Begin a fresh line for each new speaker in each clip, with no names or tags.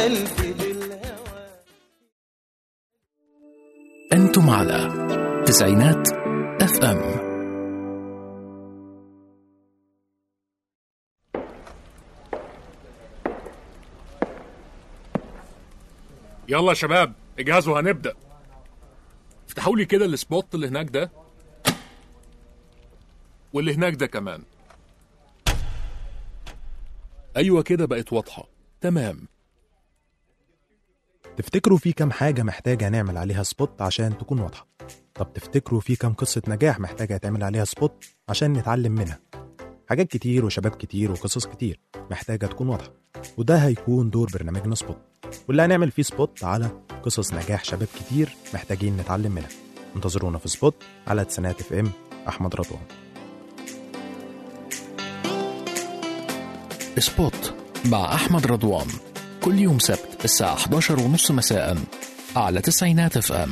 قلبي بالهوى
أنتم على تسعينات اف ام
يلا يا شباب اجهزوا هنبدأ افتحوا لي كده السبوت اللي هناك ده واللي هناك ده كمان ايوه كده بقت واضحة تمام
تفتكروا في كام حاجة محتاجة نعمل عليها سبوت عشان تكون واضحة طب تفتكروا في كام قصة نجاح محتاجة يتعمل عليها سبوت عشان نتعلم منها حاجات كتير وشباب كتير وقصص كتير محتاجة تكون واضحة وده هيكون دور برنامجنا سبوت واللي هنعمل فيه سبوت على قصص نجاح شباب كتير محتاجين نتعلم منها انتظرونا في سبوت على تسنات اف ام احمد رضوان
سبوت مع أحمد رضوان كل يوم سبت الساعة 11 ونص مساء على تسعينات اف ام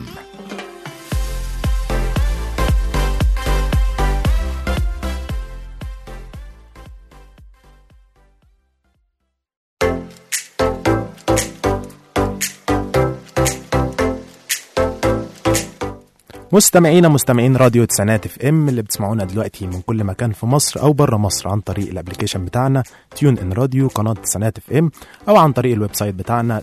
مستمعينا مستمعين راديو تسعينات اف ام اللي بتسمعونا دلوقتي من كل مكان في مصر او بره مصر عن طريق الابلكيشن بتاعنا تيون ان راديو قناه تسعينات اف ام او عن طريق الويب سايت بتاعنا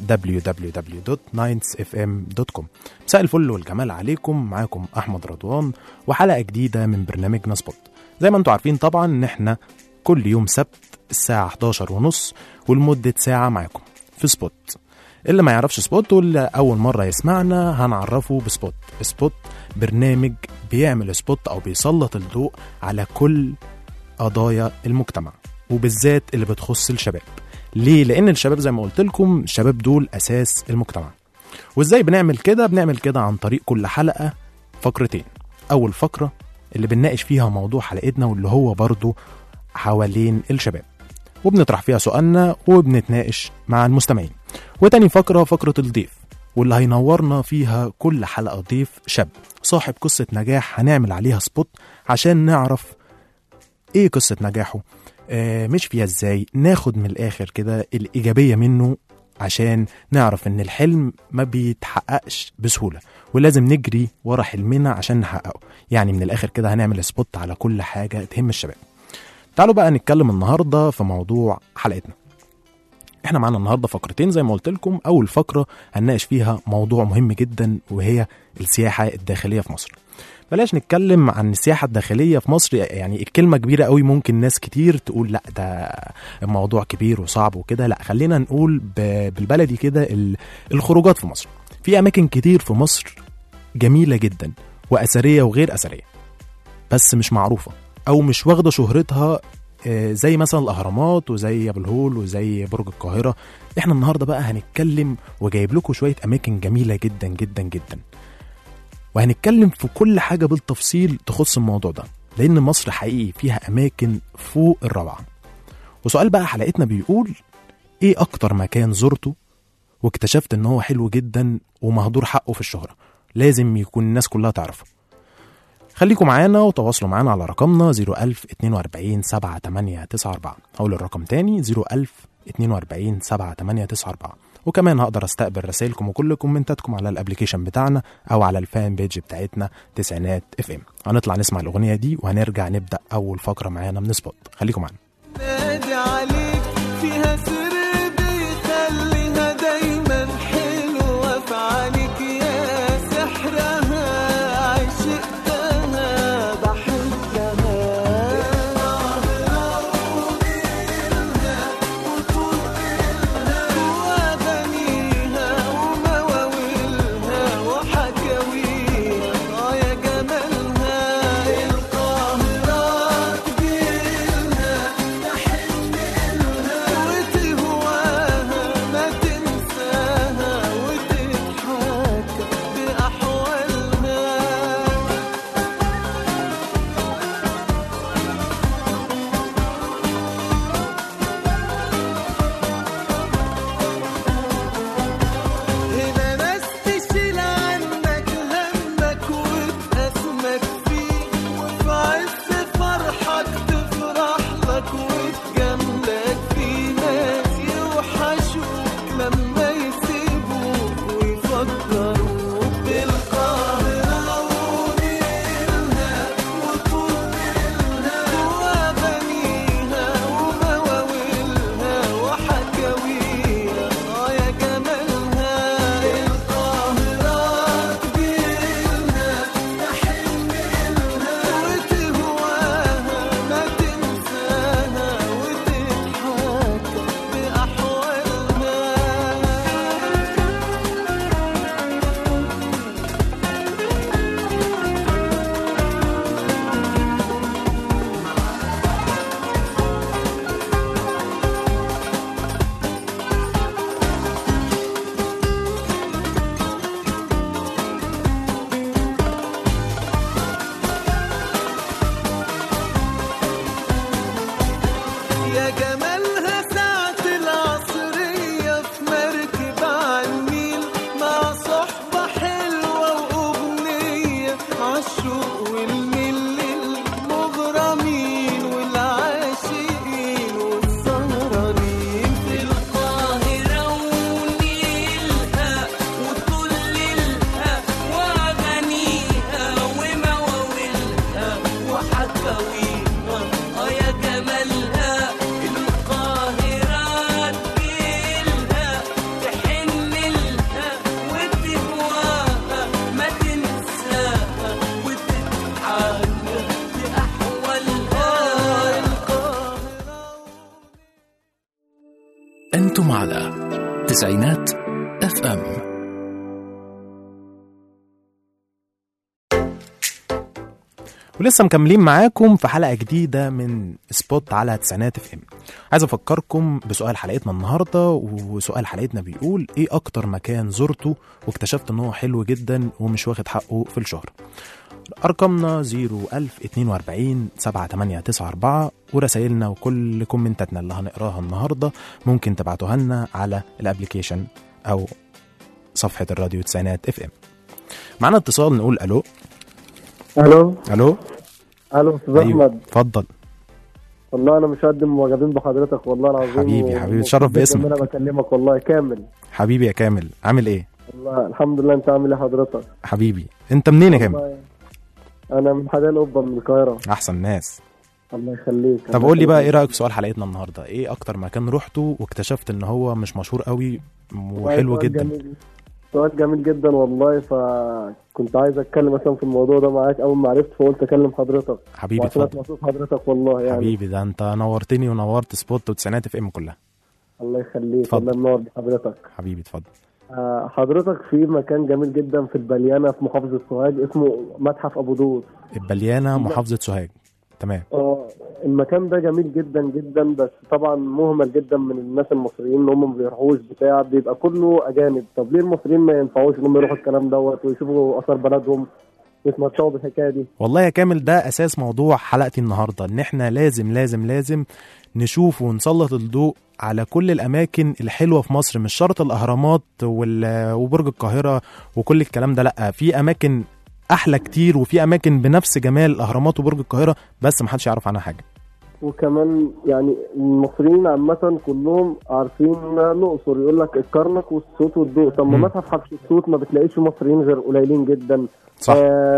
www.9fm.com مساء الفل والجمال عليكم معاكم احمد رضوان وحلقه جديده من برنامجنا سبوت زي ما انتم عارفين طبعا ان احنا كل يوم سبت الساعه 11 ونص ولمده ساعه معاكم في سبوت اللي ما يعرفش سبوت واللي اول مره يسمعنا هنعرفه بسبوت سبوت برنامج بيعمل سبوت او بيسلط الضوء على كل قضايا المجتمع وبالذات اللي بتخص الشباب ليه لان الشباب زي ما قلت لكم الشباب دول اساس المجتمع وازاي بنعمل كده بنعمل كده عن طريق كل حلقه فقرتين اول فقره اللي بنناقش فيها موضوع حلقتنا واللي هو برضو حوالين الشباب وبنطرح فيها سؤالنا وبنتناقش مع المستمعين وتاني فقرة فقرة الضيف واللي هينورنا فيها كل حلقة ضيف شاب صاحب قصة نجاح هنعمل عليها سبوت عشان نعرف ايه قصة نجاحه آه مش فيها ازاي ناخد من الاخر كده الايجابية منه عشان نعرف ان الحلم ما بيتحققش بسهولة ولازم نجري ورا حلمنا عشان نحققه يعني من الاخر كده هنعمل سبوت على كل حاجة تهم الشباب تعالوا بقى نتكلم النهارده في موضوع حلقتنا احنا معانا النهارده فقرتين زي ما قلت لكم اول فقره هنناقش فيها موضوع مهم جدا وهي السياحه الداخليه في مصر بلاش نتكلم عن السياحه الداخليه في مصر يعني الكلمه كبيره قوي ممكن ناس كتير تقول لا ده الموضوع كبير وصعب وكده لا خلينا نقول ب- بالبلدي كده ال- الخروجات في مصر في اماكن كتير في مصر جميله جدا واثريه وغير اثريه بس مش معروفه او مش واخده شهرتها آه، زي مثلا الاهرامات وزي ابو الهول وزي برج القاهره احنا النهارده بقى هنتكلم وجايب لكم شويه اماكن جميله جدا جدا جدا وهنتكلم في كل حاجه بالتفصيل تخص الموضوع ده لان مصر حقيقي فيها اماكن فوق الروعه وسؤال بقى حلقتنا بيقول ايه اكتر مكان زرته واكتشفت ان هو حلو جدا ومهدور حقه في الشهره لازم يكون الناس كلها تعرفه خليكم معانا وتواصلوا معانا على رقمنا 01042 7894 هقول الرقم تاني 01042 7894 وكمان هقدر استقبل رسائلكم وكل كومنتاتكم على الابليكيشن بتاعنا او على الفان بيج بتاعتنا تسعينات اف ام هنطلع نسمع الاغنيه دي وهنرجع نبدا اول فقره معانا من سبوت خليكم معانا
نادي عليك فيها سر بيخليها دايما حلوة في عينيك يا سحرها عشقتها بحبها وأغانيها ومواويلها وحكاويها آه يا جمالها القاهرة تجيلها
على تسعينات اف ام
ولسه مكملين معاكم في حلقه جديده من سبوت على تسعينات اف ام عايز افكركم بسؤال حلقتنا النهارده وسؤال حلقتنا بيقول ايه اكتر مكان زرته واكتشفت ان هو حلو جدا ومش واخد حقه في الشهر ارقامنا 01042 7894 ورسائلنا وكل كومنتاتنا اللي هنقراها النهارده ممكن تبعتوها لنا على الابلكيشن او صفحه الراديو تسعينات اف ام معانا اتصال نقول الو
الو
الو
الو استاذ احمد
اتفضل
والله انا مش قد معجبين بحضرتك والله العظيم
حبيبي-
و-
حبيبي، اتشرف
ومبسوط
باسمك.
ان انا بكلمك والله كامل
حبيبي يا كامل عامل ايه
والله الحمد لله انت عامل ايه حضرتك
حبيبي انت منين يا كامل
والله انا من حدائق القبه من القاهره
احسن ناس
الله يخليك
طب
الله
قول لي بقى ايه
يخليك.
رايك في سؤال حلقتنا النهارده ايه اكتر مكان رحته واكتشفت ان هو مش مشهور قوي وحلو
سؤال
جدا
جميل. سؤال جميل جدا والله فكنت عايز اتكلم مثلا في الموضوع ده معاك اول ما عرفت فقلت اكلم حضرتك
حبيبي
وعشان
اتفضل
اسمع صوت حضرتك والله يعني
حبيبي ده انت نورتني ونورت سبوت وتسعينات اف ام كلها
الله يخليك
اتفضل.
الله ينور بحضرتك
حبيبي اتفضل
آه، حضرتك في مكان جميل جدا في البليانه في محافظه سوهاج اسمه متحف ابو دوس
البليانه محافظه سوهاج تمام
اه المكان ده جميل جدا جدا بس طبعا مهمل جدا من الناس المصريين ان هم ما بيروحوش بتاع بيبقى كله اجانب طب ليه المصريين ما ينفعوش ان هم يروحوا الكلام دوت ويشوفوا اثار بلدهم يتمتعوا بالحكايه دي
والله يا كامل ده اساس موضوع حلقتي النهارده ان احنا لازم لازم لازم نشوف ونسلط الضوء على كل الاماكن الحلوه في مصر مش شرط الاهرامات وال- وبرج القاهره وكل الكلام ده لا في اماكن احلى كتير وفي اماكن بنفس جمال الاهرامات وبرج القاهره بس محدش يعرف عنها حاجه
وكمان يعني المصريين عامة كلهم عارفين الأقصر يقول لك الكرنك والصوت والضوء طب ما
مم.
متحف حتشبسوت ما بتلاقيش مصريين غير قليلين جدا
صح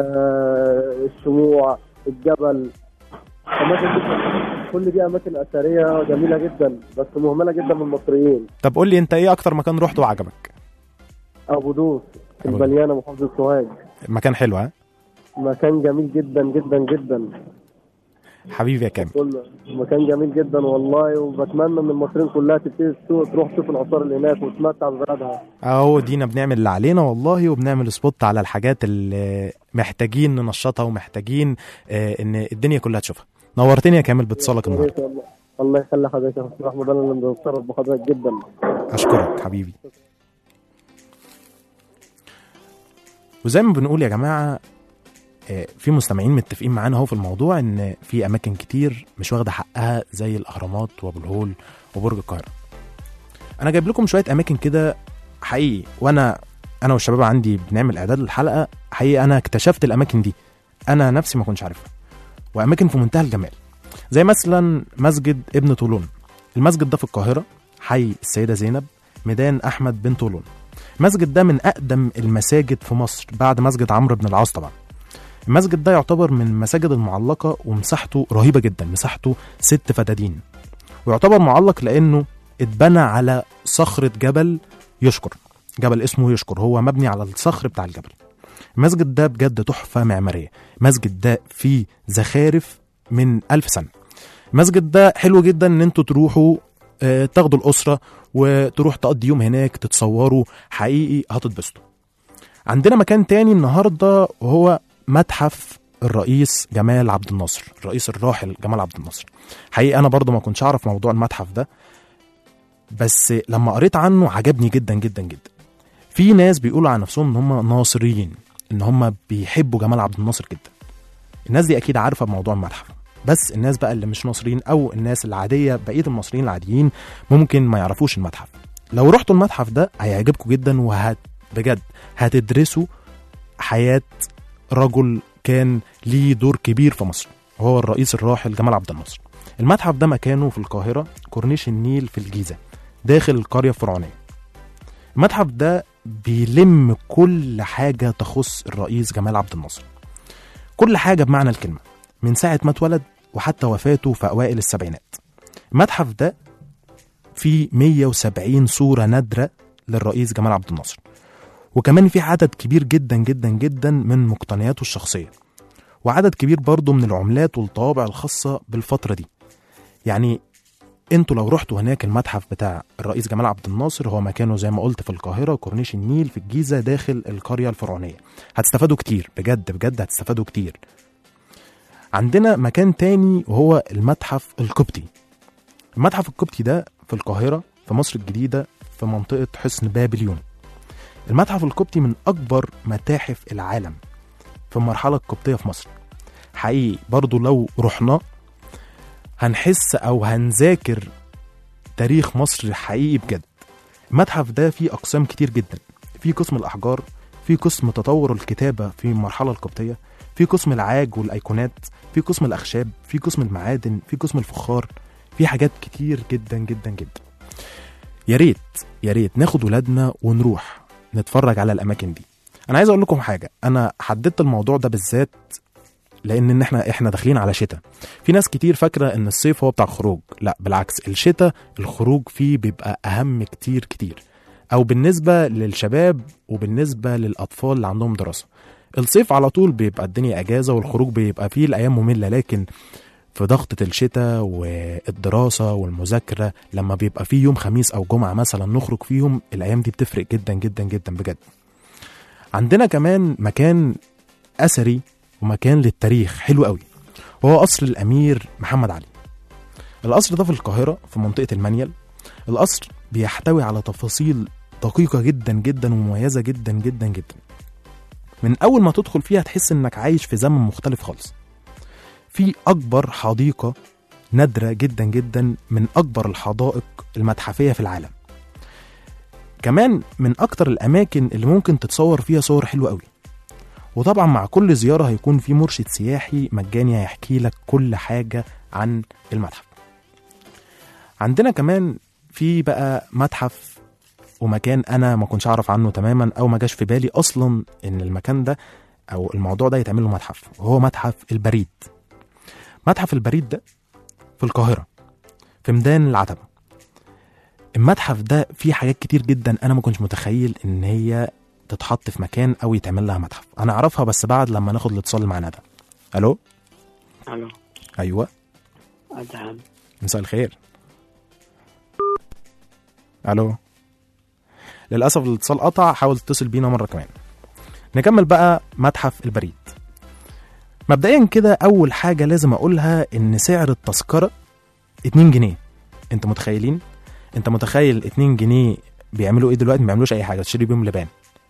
آه الشموع الجبل أماكن دي- كل دي أماكن أثرية جميلة جدا بس مهملة جدا من المصريين
طب قول لي انت ايه اكتر مكان رحت وعجبك
أبو دوس في
أبو دوس.
البليانة محافظة سوهاج
مكان حلو ها
مكان جميل جدا جدا جدا
حبيبي يا كامل
كل مكان جميل جدا والله وبتمنى ان المصريين كلها تبتدي تسوق- تروح تشوف الاثار اللي هناك وتتمتع ببلدها
اهو دينا بنعمل اللي علينا والله وبنعمل سبوت على الحاجات اللي محتاجين ننشطها ومحتاجين آه ان الدنيا كلها تشوفها نورتني يا كامل باتصالك
يا
النهارده
ريت والله الله يخلي حضرتك يا استاذ احمد انا اللي متشرف بحضرتك جدا
اشكرك حبيبي وزي ما بنقول يا جماعه آه، في مستمعين متفقين معانا اهو في الموضوع ان في اماكن كتير مش واخده حقها زي الاهرامات وابو الهول وبرج القاهره انا جايب لكم شويه اماكن كده حقيقي وانا انا والشباب عندي بنعمل اعداد للحلقه حقيقي انا اكتشفت الاماكن دي انا نفسي ما كنتش عارفها واماكن في منتهى الجمال زي مثلا مسجد ابن طولون المسجد ده في القاهره حي السيده زينب ميدان احمد بن طولون المسجد ده من اقدم المساجد في مصر بعد مسجد عمرو بن العاص طبعا المسجد ده يعتبر من المساجد المعلقة ومساحته رهيبة جدا مساحته ست فدادين ويعتبر معلق لأنه اتبنى على صخرة جبل يشكر جبل اسمه يشكر هو مبني على الصخر بتاع الجبل المسجد ده بجد تحفة معمارية المسجد ده فيه زخارف من ألف سنة المسجد ده حلو جدا ان انتوا تروحوا آه، تاخدوا الأسرة وتروح تقضي يوم هناك تتصوروا حقيقي هتتبسطوا عندنا مكان تاني النهاردة وهو متحف الرئيس جمال عبد الناصر الرئيس الراحل جمال عبد الناصر حقيقي انا برضو ما كنتش اعرف موضوع المتحف ده بس لما قريت عنه عجبني جدا جدا جدا في ناس بيقولوا عن نفسهم ان هم ناصريين ان هم بيحبوا جمال عبد الناصر جدا الناس دي اكيد عارفه بموضوع المتحف بس الناس بقى اللي مش ناصرين او الناس العاديه بقيه المصريين العاديين ممكن ما يعرفوش المتحف لو رحتوا المتحف ده هيعجبكم جدا وهت بجد هتدرسوا حياه رجل كان ليه دور كبير في مصر وهو الرئيس الراحل جمال عبد الناصر المتحف ده مكانه في القاهرة كورنيش النيل في الجيزة داخل القرية الفرعونية المتحف ده بيلم كل حاجة تخص الرئيس جمال عبد الناصر كل حاجة بمعنى الكلمة من ساعة ما اتولد وحتى وفاته في أوائل السبعينات المتحف ده فيه 170 صورة نادرة للرئيس جمال عبد الناصر وكمان في عدد كبير جدا جدا جدا من مقتنياته الشخصية وعدد كبير برضه من العملات والطوابع الخاصة بالفترة دي يعني انتوا لو رحتوا هناك المتحف بتاع الرئيس جمال عبد الناصر هو مكانه زي ما قلت في القاهره كورنيش النيل في الجيزه داخل القريه الفرعونيه هتستفادوا كتير بجد بجد هتستفادوا كتير عندنا مكان تاني وهو المتحف القبطي المتحف القبطي ده في القاهره في مصر الجديده في منطقه حصن بابليون المتحف القبطي من اكبر متاحف العالم في المرحله القبطيه في مصر حقيقي برضو لو رحنا هنحس او هنذاكر تاريخ مصر حقيقي بجد المتحف ده فيه اقسام كتير جدا في قسم الاحجار في قسم تطور الكتابه في المرحله القبطيه في قسم العاج والايقونات في قسم الاخشاب في قسم المعادن في قسم الفخار في حاجات كتير جدا جدا جدا يا ريت يا ريت ناخد ولادنا ونروح نتفرج على الاماكن دي انا عايز اقول لكم حاجه انا حددت الموضوع ده بالذات لان ان احنا احنا داخلين على شتاء في ناس كتير فاكره ان الصيف هو بتاع خروج لا بالعكس الشتاء الخروج فيه بيبقى اهم كتير كتير او بالنسبه للشباب وبالنسبه للاطفال اللي عندهم دراسه الصيف على طول بيبقى الدنيا اجازه والخروج بيبقى فيه الايام ممله لكن في ضغطة الشتاء والدراسة والمذاكرة لما بيبقى فيه يوم خميس أو جمعة مثلا نخرج فيهم الأيام دي بتفرق جدا جدا جدا بجد عندنا كمان مكان أثري ومكان للتاريخ حلو قوي وهو قصر الأمير محمد علي القصر ده في القاهرة في منطقة المنيل القصر بيحتوي على تفاصيل دقيقة جدا جدا ومميزة جدا جدا جدا من أول ما تدخل فيها تحس إنك عايش في زمن مختلف خالص في أكبر حديقة نادرة جدا جدا من أكبر الحدائق المتحفية في العالم كمان من أكتر الأماكن اللي ممكن تتصور فيها صور حلوة قوي وطبعا مع كل زيارة هيكون في مرشد سياحي مجاني هيحكي لك كل حاجة عن المتحف عندنا كمان في بقى متحف ومكان انا ما كنتش اعرف عنه تماما او ما جاش في بالي اصلا ان المكان ده او الموضوع ده يتعمل له متحف وهو متحف البريد متحف البريد ده في القاهره في ميدان العتبه المتحف ده فيه حاجات كتير جدا انا ما كنتش متخيل ان هي تتحط في مكان او يتعمل لها متحف انا اعرفها بس بعد لما ناخد الاتصال مع ندى الو
الو
ايوه
ادهم
مساء الخير الو للاسف الاتصال قطع حاول تتصل بينا مره كمان نكمل بقى متحف البريد مبدئيا كده اول حاجه لازم اقولها ان سعر التذكره 2 جنيه انت متخيلين انت متخيل 2 جنيه بيعملوا ايه دلوقتي ما بيعملوش اي حاجه تشتري بيهم لبان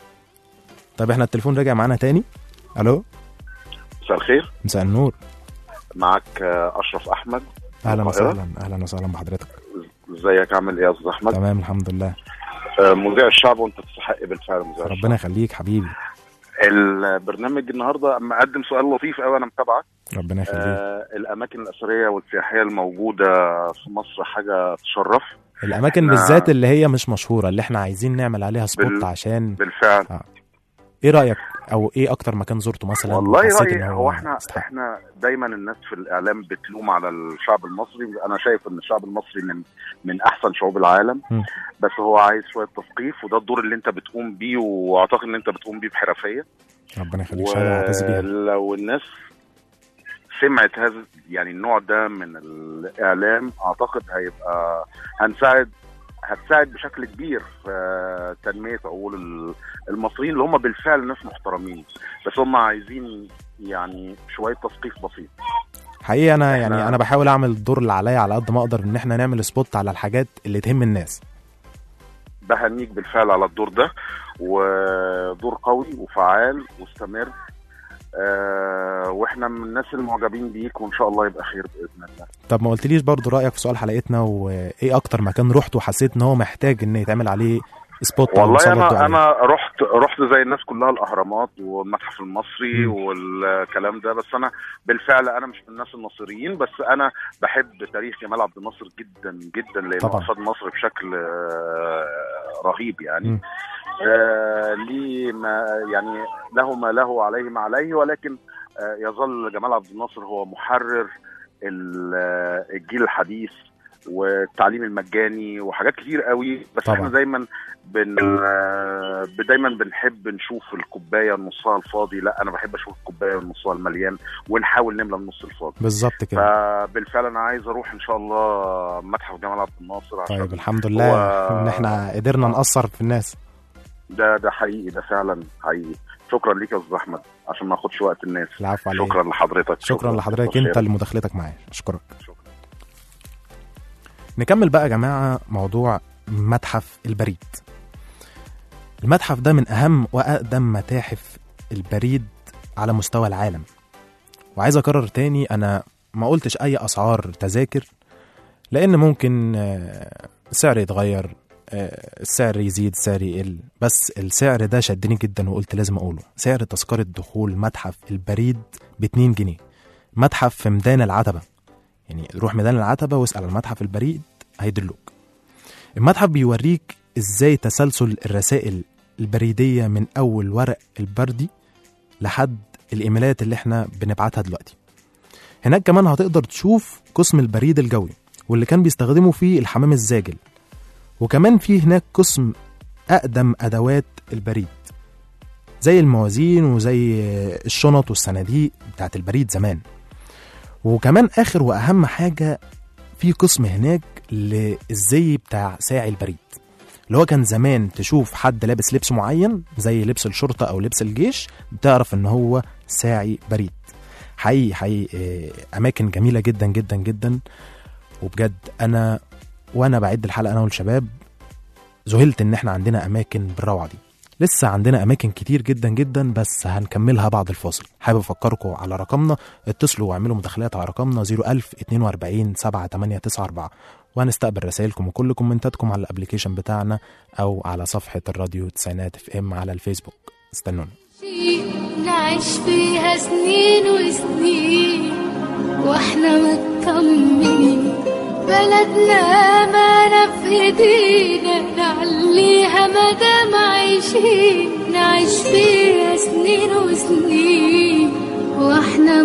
طب احنا التليفون راجع معانا تاني الو
مساء الخير
مساء النور
معك آه، اشرف احمد
اهلا
القاهرة.
وسهلا اهلا وسهلا بحضرتك
ازيك عامل ايه يا استاذ احمد
تمام الحمد لله
آه، مذيع الشعب وانت تستحق بالفعل مذيع
ربنا
الشعب
يخليك حبيبي
البرنامج النهارده مقدم سؤال لطيف قوي انا متابعك
ربنا يخليك
آه الاماكن الاثريه والسياحيه الموجوده في مصر حاجه تشرف
الاماكن
إحنا-
بالذات اللي هي مش مشهوره اللي احنا عايزين نعمل عليها سبوت
بال-
عشان
بالفعل
ايه رايك او ايه اكتر مكان زرته مثلا
والله
وحسيت
رايي
إن
هو احنا
يستحق؟
احنا دايما الناس في الاعلام بتلوم على الشعب المصري انا شايف ان الشعب المصري من من احسن شعوب العالم
م.
بس هو عايز شويه تثقيف وده الدور اللي انت بتقوم بيه واعتقد ان انت بتقوم بيه بحرفيه
ربنا يخليك شهاده معتز بيها
ولو الناس سمعت هذا يعني النوع ده من الاعلام اعتقد هيبقى هنساعد هتساعد بشكل كبير في تنميه عقول ال- المصريين اللي هم بالفعل ناس محترمين بس هم عايزين يعني شويه تثقيف بسيط
حقيقي انا
إحنا-
يعني انا بحاول اعمل الدور اللي عليا على قد ما اقدر ان احنا نعمل سبوت على الحاجات اللي تهم الناس
بهنيك بالفعل على الدور ده ودور قوي وفعال واستمر آه واحنا من الناس المعجبين بيك وان شاء الله يبقى خير باذن الله
طب ما قلتليش برضو رايك في سؤال حلقتنا وايه اكتر مكان رحت وحسيت ان هو محتاج ان يتعمل عليه سبوت او
والله
نسلط ضوء
انا
عليه؟
انا رحت رحت زي الناس كلها الاهرامات والمتحف المصري
مم.
والكلام ده بس انا بالفعل انا مش من الناس الناصريين بس انا بحب تاريخ جمال عبد الناصر جدا جدا لانه
طبعا.
افاد مصر بشكل آه، رهيب يعني
مم.
آه ليه ما يعني له ما له عليه ما عليه ولكن آه يظل جمال عبد الناصر هو محرر ال- آه، الجيل الحديث والتعليم المجاني وحاجات كتير قوي بس
طبعاً.
احنا دايما بن آه، دايما بنحب نشوف الكوبايه نصها الفاضي لا انا بحب اشوف الكوبايه نصها المليان ونحاول نملى النص الفاضي
بالظبط كده
فبالفعل انا عايز اروح ان شاء الله متحف جمال عبد الناصر عشان
طيب الحمد لله
هو-
ان احنا قدرنا نأثر في الناس
ده ده حقيقي ده فعلا حقيقي شكرا ليك يا استاذ احمد عشان ما اخدش وقت الناس
العفو عليك
شكرا لحضرتك
شكرا لحضرتك
شكراً.
انت لمداخلتك معايا اشكرك
شكراً.
نكمل بقى يا جماعه موضوع متحف البريد المتحف ده من اهم واقدم متاحف البريد على مستوى العالم وعايز اكرر تاني انا ما قلتش اي اسعار تذاكر لان ممكن آه، السعر يتغير آه، السعر يزيد السعر يقل بس السعر ده شدني جدا وقلت لازم اقوله سعر تذكرة دخول متحف البريد ب 2 جنيه متحف في ميدان العتبة يعني روح ميدان العتبة واسأل عن متحف البريد هيدلوك المتحف بيوريك ازاي تسلسل الرسائل البريدية من أول ورق البردي لحد الإيميلات اللي احنا بنبعتها دلوقتي هناك كمان هتقدر تشوف قسم البريد الجوي واللي كان بيستخدموا فيه الحمام الزاجل وكمان في هناك قسم أقدم أدوات البريد زي الموازين وزي الشنط والصناديق بتاعت البريد زمان وكمان آخر وأهم حاجة في قسم هناك للزي بتاع ساعي البريد اللي هو كان زمان تشوف حد لابس لبس معين زي لبس الشرطة أو لبس الجيش بتعرف إن هو ساعي بريد حقيقي حقيقي آه، أماكن جميلة جدا جدا جدا وبجد أنا وأنا بعد الحلقة أنا والشباب ذهلت إن إحنا عندنا أماكن بالروعة دي لسه عندنا أماكن كتير جدا جدا بس هنكملها بعد الفاصل حابب أفكركم على رقمنا اتصلوا واعملوا مداخلات على رقمنا 01000 42 7894 وهنستقبل رسائلكم وكل كومنتاتكم على الابليكيشن بتاعنا أو على صفحة الراديو تسعينات اف ام على الفيسبوك استنونا
نعيش فيها سنين وسنين واحنا مطمنين بلدنا أمانة في ايدينا نعليها مدام عايشين نعيش فيها سنين وسنين واحنا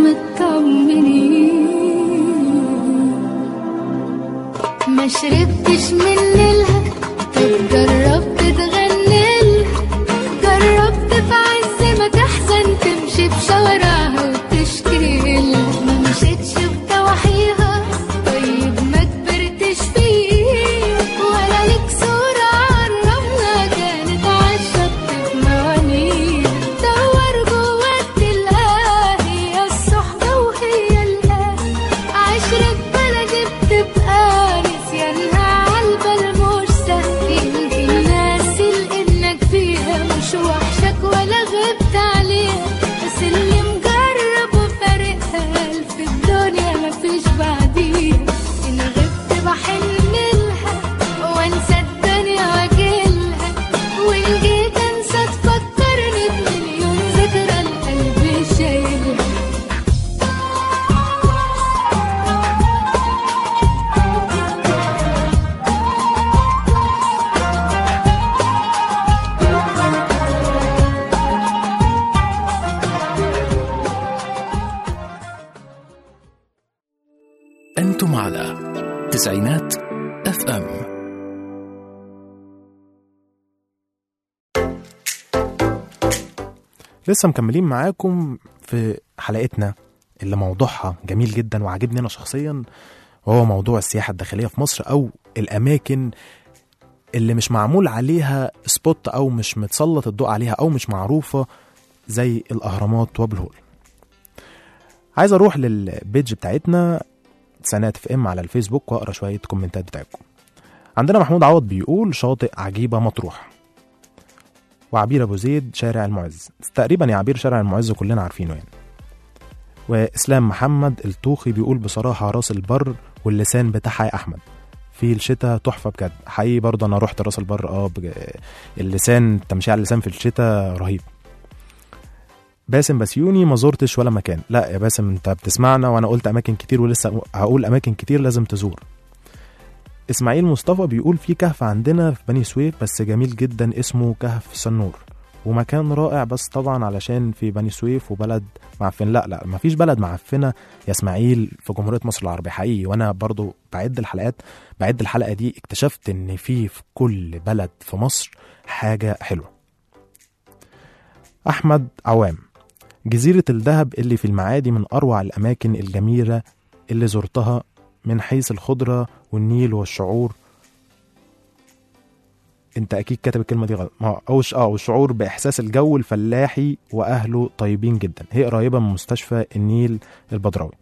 مطمنين ما شربتش من ليلها طب جربت تغني جربت في عز ما تحزن تمشي بشوارعها وتشكي ما مشيتش بضواحيها طيب ما كبرتش فيه ولا ليك صورة عن رملة كانت عالشط في موانيها دور جوا تلاقيها هي الصحبة وهي الأهل عشرة بلدي بتبقى نسيانها عالبال مش سهل يمكن ناسي انك فيها مش وحشك ولا غبت عليها بس اللي مجرب وفارقها الف الدنيا مفيش بعديها ان غبت بحن لها وانسى الدنيا واجيلها وان جيت انسى تفكرني بمليون ذكرى القلب شايلها
أنتم على تسعينات اف ام
لسه مكملين معاكم في حلقتنا اللي موضوعها جميل جدا وعاجبني انا شخصيا وهو موضوع السياحه الداخليه في مصر او الاماكن اللي مش معمول عليها سبوت او مش متسلط الضوء عليها او مش معروفه زي الاهرامات وابو الهول عايز اروح للبيج بتاعتنا سنات في ام على الفيسبوك واقرا شويه كومنتات بتاعتكم عندنا محمود عوض بيقول شاطئ عجيبه مطروح وعبير ابو زيد شارع المعز تقريبا يا عبير شارع المعز كلنا عارفينه يعني واسلام محمد الطوخي بيقول بصراحه راس البر واللسان بتاعها يا احمد في الشتاء تحفه بجد حقيقي برضه انا رحت راس البر اه بج... اللسان التمشي على اللسان في الشتاء رهيب باسم بسيوني ما زرتش ولا مكان لا يا باسم انت بتسمعنا وانا قلت اماكن كتير ولسه هقول اماكن كتير لازم تزور اسماعيل مصطفى بيقول في كهف عندنا في بني سويف بس جميل جدا اسمه كهف سنور ومكان رائع بس طبعا علشان في بني سويف وبلد معفن لا لا مفيش بلد معفنه يا اسماعيل في جمهوريه مصر العربيه حقيقي وانا برضو بعد الحلقات بعد الحلقه دي اكتشفت ان في في كل بلد في مصر حاجه حلوه احمد عوام جزيره الدهب اللي في المعادي من اروع الاماكن الجميله اللي زرتها من حيث الخضره والنيل والشعور انت اكيد كاتب الكلمه دي غلط ما هو- او ش- اه والشعور باحساس الجو الفلاحي واهله طيبين جدا هي قريبه من مستشفى النيل البدراوي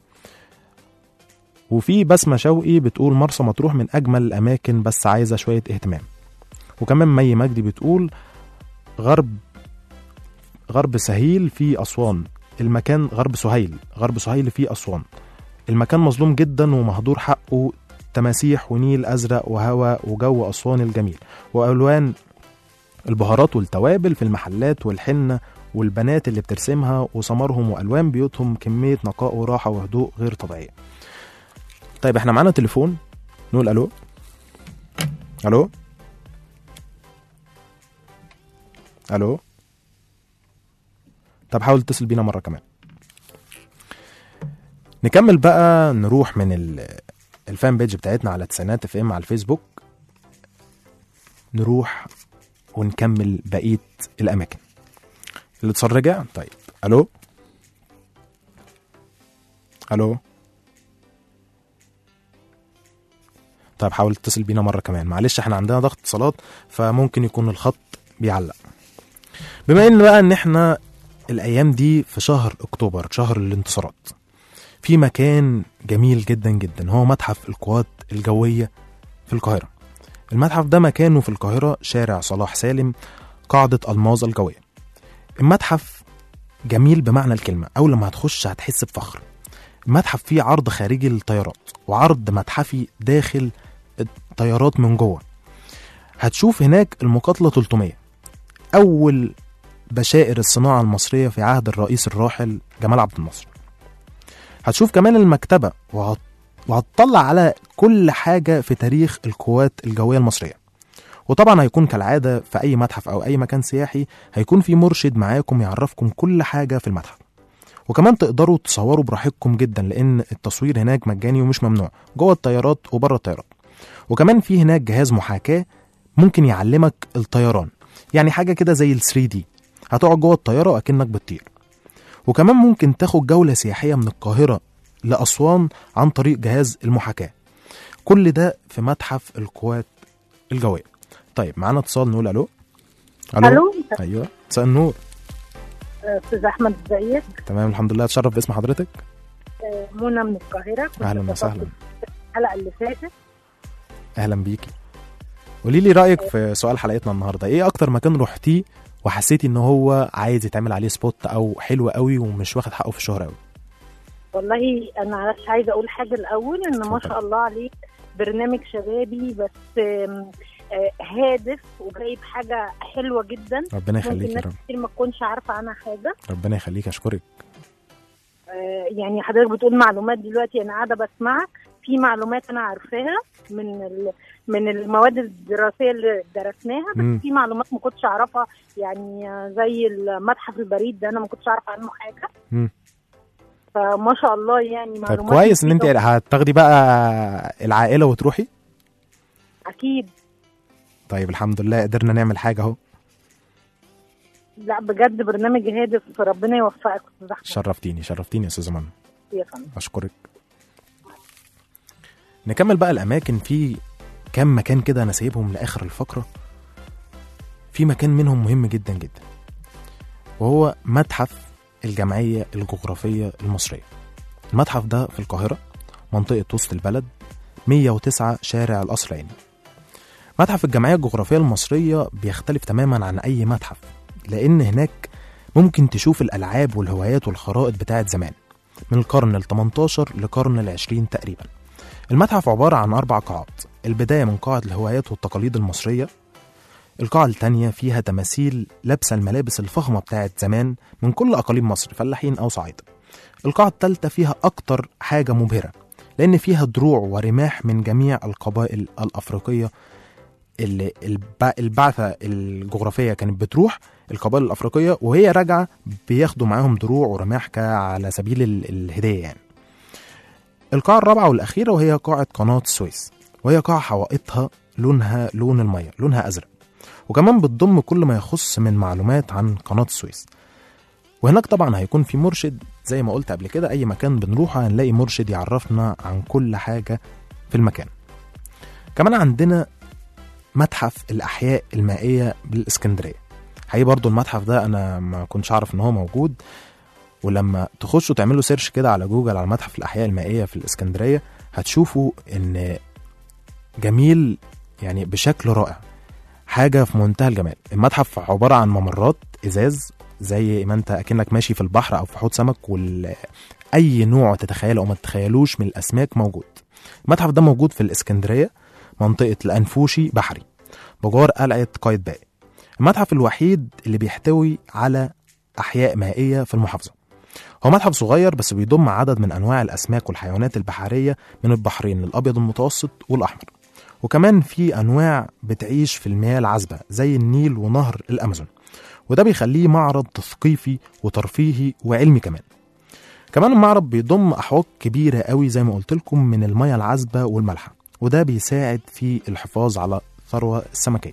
وفي بسمه شوقي بتقول مرسى مطروح من اجمل الاماكن بس عايزه شويه اهتمام وكمان مي مجدي بتقول غرب غرب سهيل في اسوان المكان غرب سهيل غرب سهيل في اسوان المكان مظلوم جدا ومهدور حقه تماسيح ونيل ازرق وهواء وجو اسوان الجميل والوان البهارات والتوابل في المحلات والحنه والبنات اللي بترسمها وسمرهم والوان بيوتهم كميه نقاء وراحه وهدوء غير طبيعيه طيب احنا معانا تليفون نقول الو الو الو طب حاول تتصل بينا مره كمان نكمل بقى نروح من ال الفان بيج بتاعتنا على تسعينات اف ام على الفيسبوك نروح ونكمل بقيه الاماكن الاتصال رجع طيب الو الو طيب حاول تتصل بينا مره كمان معلش احنا عندنا ضغط اتصالات فممكن يكون الخط بيعلق بما ان بقى ان احنا الايام دي في شهر اكتوبر شهر الانتصارات في مكان جميل جدا جدا هو متحف القوات الجويه في القاهره المتحف ده مكانه في القاهره شارع صلاح سالم قاعده الماظه الجويه المتحف جميل بمعنى الكلمه اول لما هتخش هتحس بفخر المتحف فيه عرض خارجي للطيارات وعرض متحفي داخل الطيارات من جوه هتشوف هناك المقاتله 300 اول بشائر الصناعه المصريه في عهد الرئيس الراحل جمال عبد الناصر هتشوف كمان المكتبه وهت... وهتطلع على كل حاجه في تاريخ القوات الجويه المصريه وطبعا هيكون كالعاده في اي متحف او اي مكان سياحي هيكون في مرشد معاكم يعرفكم كل حاجه في المتحف وكمان تقدروا تصوروا براحتكم جدا لان التصوير هناك مجاني ومش ممنوع جوه الطيارات وبره الطيارات وكمان في هناك جهاز محاكاه ممكن يعلمك الطيران يعني حاجه كده زي ال 3 دي هتقعد جوه الطياره واكنك بتطير وكمان ممكن تاخد جوله سياحيه من القاهره لاسوان عن طريق جهاز المحاكاه كل ده في متحف القوات الجويه طيب معانا اتصال نقول الو
الو
ايوه مساء النور
استاذ احمد ازيك
تمام الحمد لله اتشرف باسم حضرتك
آه، منى من القاهره كنت
اهلا
اتصلت
وسهلا
الحلقه اللي فاتت
اهلا بيكي قولي لي رايك في سؤال حلقتنا النهارده ايه اكتر مكان رحتيه وحسيتي ان هو عايز يتعمل عليه سبوت او حلو قوي ومش واخد حقه في الشهره قوي
والله انا بس عايزه اقول حاجه الاول ان ما
اتفضل.
شاء الله عليك برنامج شبابي بس آم، آه، هادف وجايب حاجه حلوه جدا
ربنا
ممكن
يخليك يا
ناس
رب
كتير ما تكونش عارفه عنها حاجه
ربنا يخليك اشكرك
آه، يعني حضرتك بتقول معلومات دلوقتي انا قاعده بسمعك في معلومات انا عارفاها من ال... من المواد الدراسيه اللي درسناها
مم.
بس في معلومات ما كنتش اعرفها يعني آه، زي المتحف البريد ده انا ما كنتش اعرف عنه حاجه
مم.
فما شاء الله يعني
طيب
معلومات
كويس ان انت
مفيدة.
هتاخدي بقى العائله وتروحي
اكيد
طيب الحمد لله قدرنا نعمل حاجه اهو
لا بجد برنامج هادف ربنا يوفقك استاذ احمد
شرفتيني شرفتيني يا استاذه منى
يا فندم
اشكرك نكمل بقى الاماكن في كام مكان كده انا سايبهم لاخر الفقره في مكان منهم مهم جدا جدا وهو متحف الجمعيه الجغرافيه المصريه المتحف ده في القاهره منطقه وسط البلد 109 شارع القصر العيني متحف الجمعيه الجغرافيه المصريه بيختلف تماما عن اي متحف لان هناك ممكن تشوف الالعاب والهوايات والخرائط بتاعت زمان من القرن ال 18 لقرن ال 20 تقريبا. المتحف عبارة عن أربع قاعات، البداية من قاعة الهوايات والتقاليد المصرية، القاعة التانية فيها تماثيل لابسة الملابس الفخمة بتاعت زمان من كل أقاليم مصر فلاحين أو صعايدة. القاعة التالتة فيها أكتر حاجة مبهرة لأن فيها دروع ورماح من جميع القبائل الأفريقية اللي الب- البعثة الجغرافية كانت بتروح القبائل الأفريقية وهي راجعة بياخدوا معاهم دروع ورماح ك- على سبيل ال- الهدية يعني القاعة الرابعة والأخيرة وهي قاعة قناة السويس وهي قاعة حوائطها لونها لون المية لونها أزرق وكمان بتضم كل ما يخص من معلومات عن قناة السويس وهناك طبعا هيكون في مرشد زي ما قلت قبل كده أي مكان بنروحه هنلاقي مرشد يعرفنا عن كل حاجة في المكان كمان عندنا متحف الأحياء المائية بالإسكندرية حقيقي برضو المتحف ده أنا ما كنتش أعرف إن هو موجود ولما تخشوا تعملوا سيرش كده على جوجل على متحف الأحياء المائية في الإسكندرية هتشوفوا إن جميل يعني بشكل رائع حاجة في منتهى الجمال المتحف عبارة عن ممرات إزاز زي ما انت اكنك ماشي في البحر او في حوض سمك وال... اي نوع تتخيله او ما تتخيلوش من الاسماك موجود المتحف ده موجود في الاسكندريه منطقه الانفوشي بحري بجوار قلعه قايتباي المتحف الوحيد اللي بيحتوي على احياء مائيه في المحافظه هو متحف صغير بس بيضم عدد من انواع الاسماك والحيوانات البحريه من البحرين الابيض المتوسط والاحمر وكمان في انواع بتعيش في المياه العذبه زي النيل ونهر الامازون وده بيخليه معرض تثقيفي وترفيهي وعلمي كمان كمان المعرض بيضم احواض كبيره قوي زي ما قلت لكم من المياه العذبه والمالحه وده بيساعد في الحفاظ على الثروه السمكيه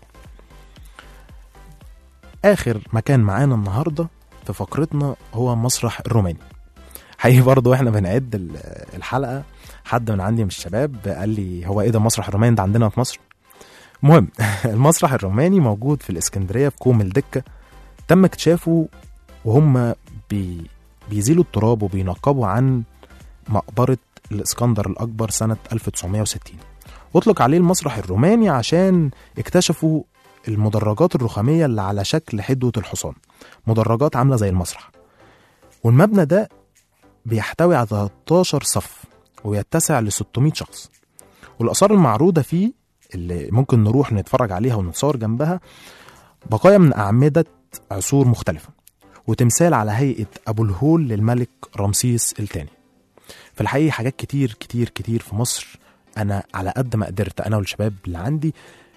اخر مكان معانا النهارده في فقرتنا هو مسرح الروماني حقيقي برضه واحنا بنعد ال- الحلقه حد من عندي من الشباب قال لي هو ايه ده مسرح الروماني ده عندنا في مصر المهم المسرح الروماني موجود في الاسكندريه في كوم الدكه تم اكتشافه وهم بي بيزيلوا التراب وبينقبوا عن مقبرة الإسكندر الأكبر سنة 1960 أطلق عليه المسرح الروماني عشان اكتشفوا المدرجات الرخامية اللي على شكل حدوة الحصان مدرجات عاملة زي المسرح والمبنى ده بيحتوي على 13 صف ويتسع ل 600 شخص والآثار المعروضة فيه اللي ممكن نروح نتفرج عليها ونتصور جنبها بقايا من أعمدة عصور مختلفة وتمثال على هيئة أبو الهول للملك رمسيس الثاني في الحقيقة حاجات كتير كتير كتير في مصر أنا على قد ما قدرت أنا والشباب اللي عندي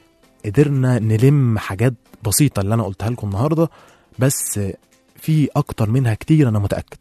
قدرنا نلم حاجات بسيطة اللي أنا قلتها لكم النهاردة بس في أكتر منها كتير أنا متأكد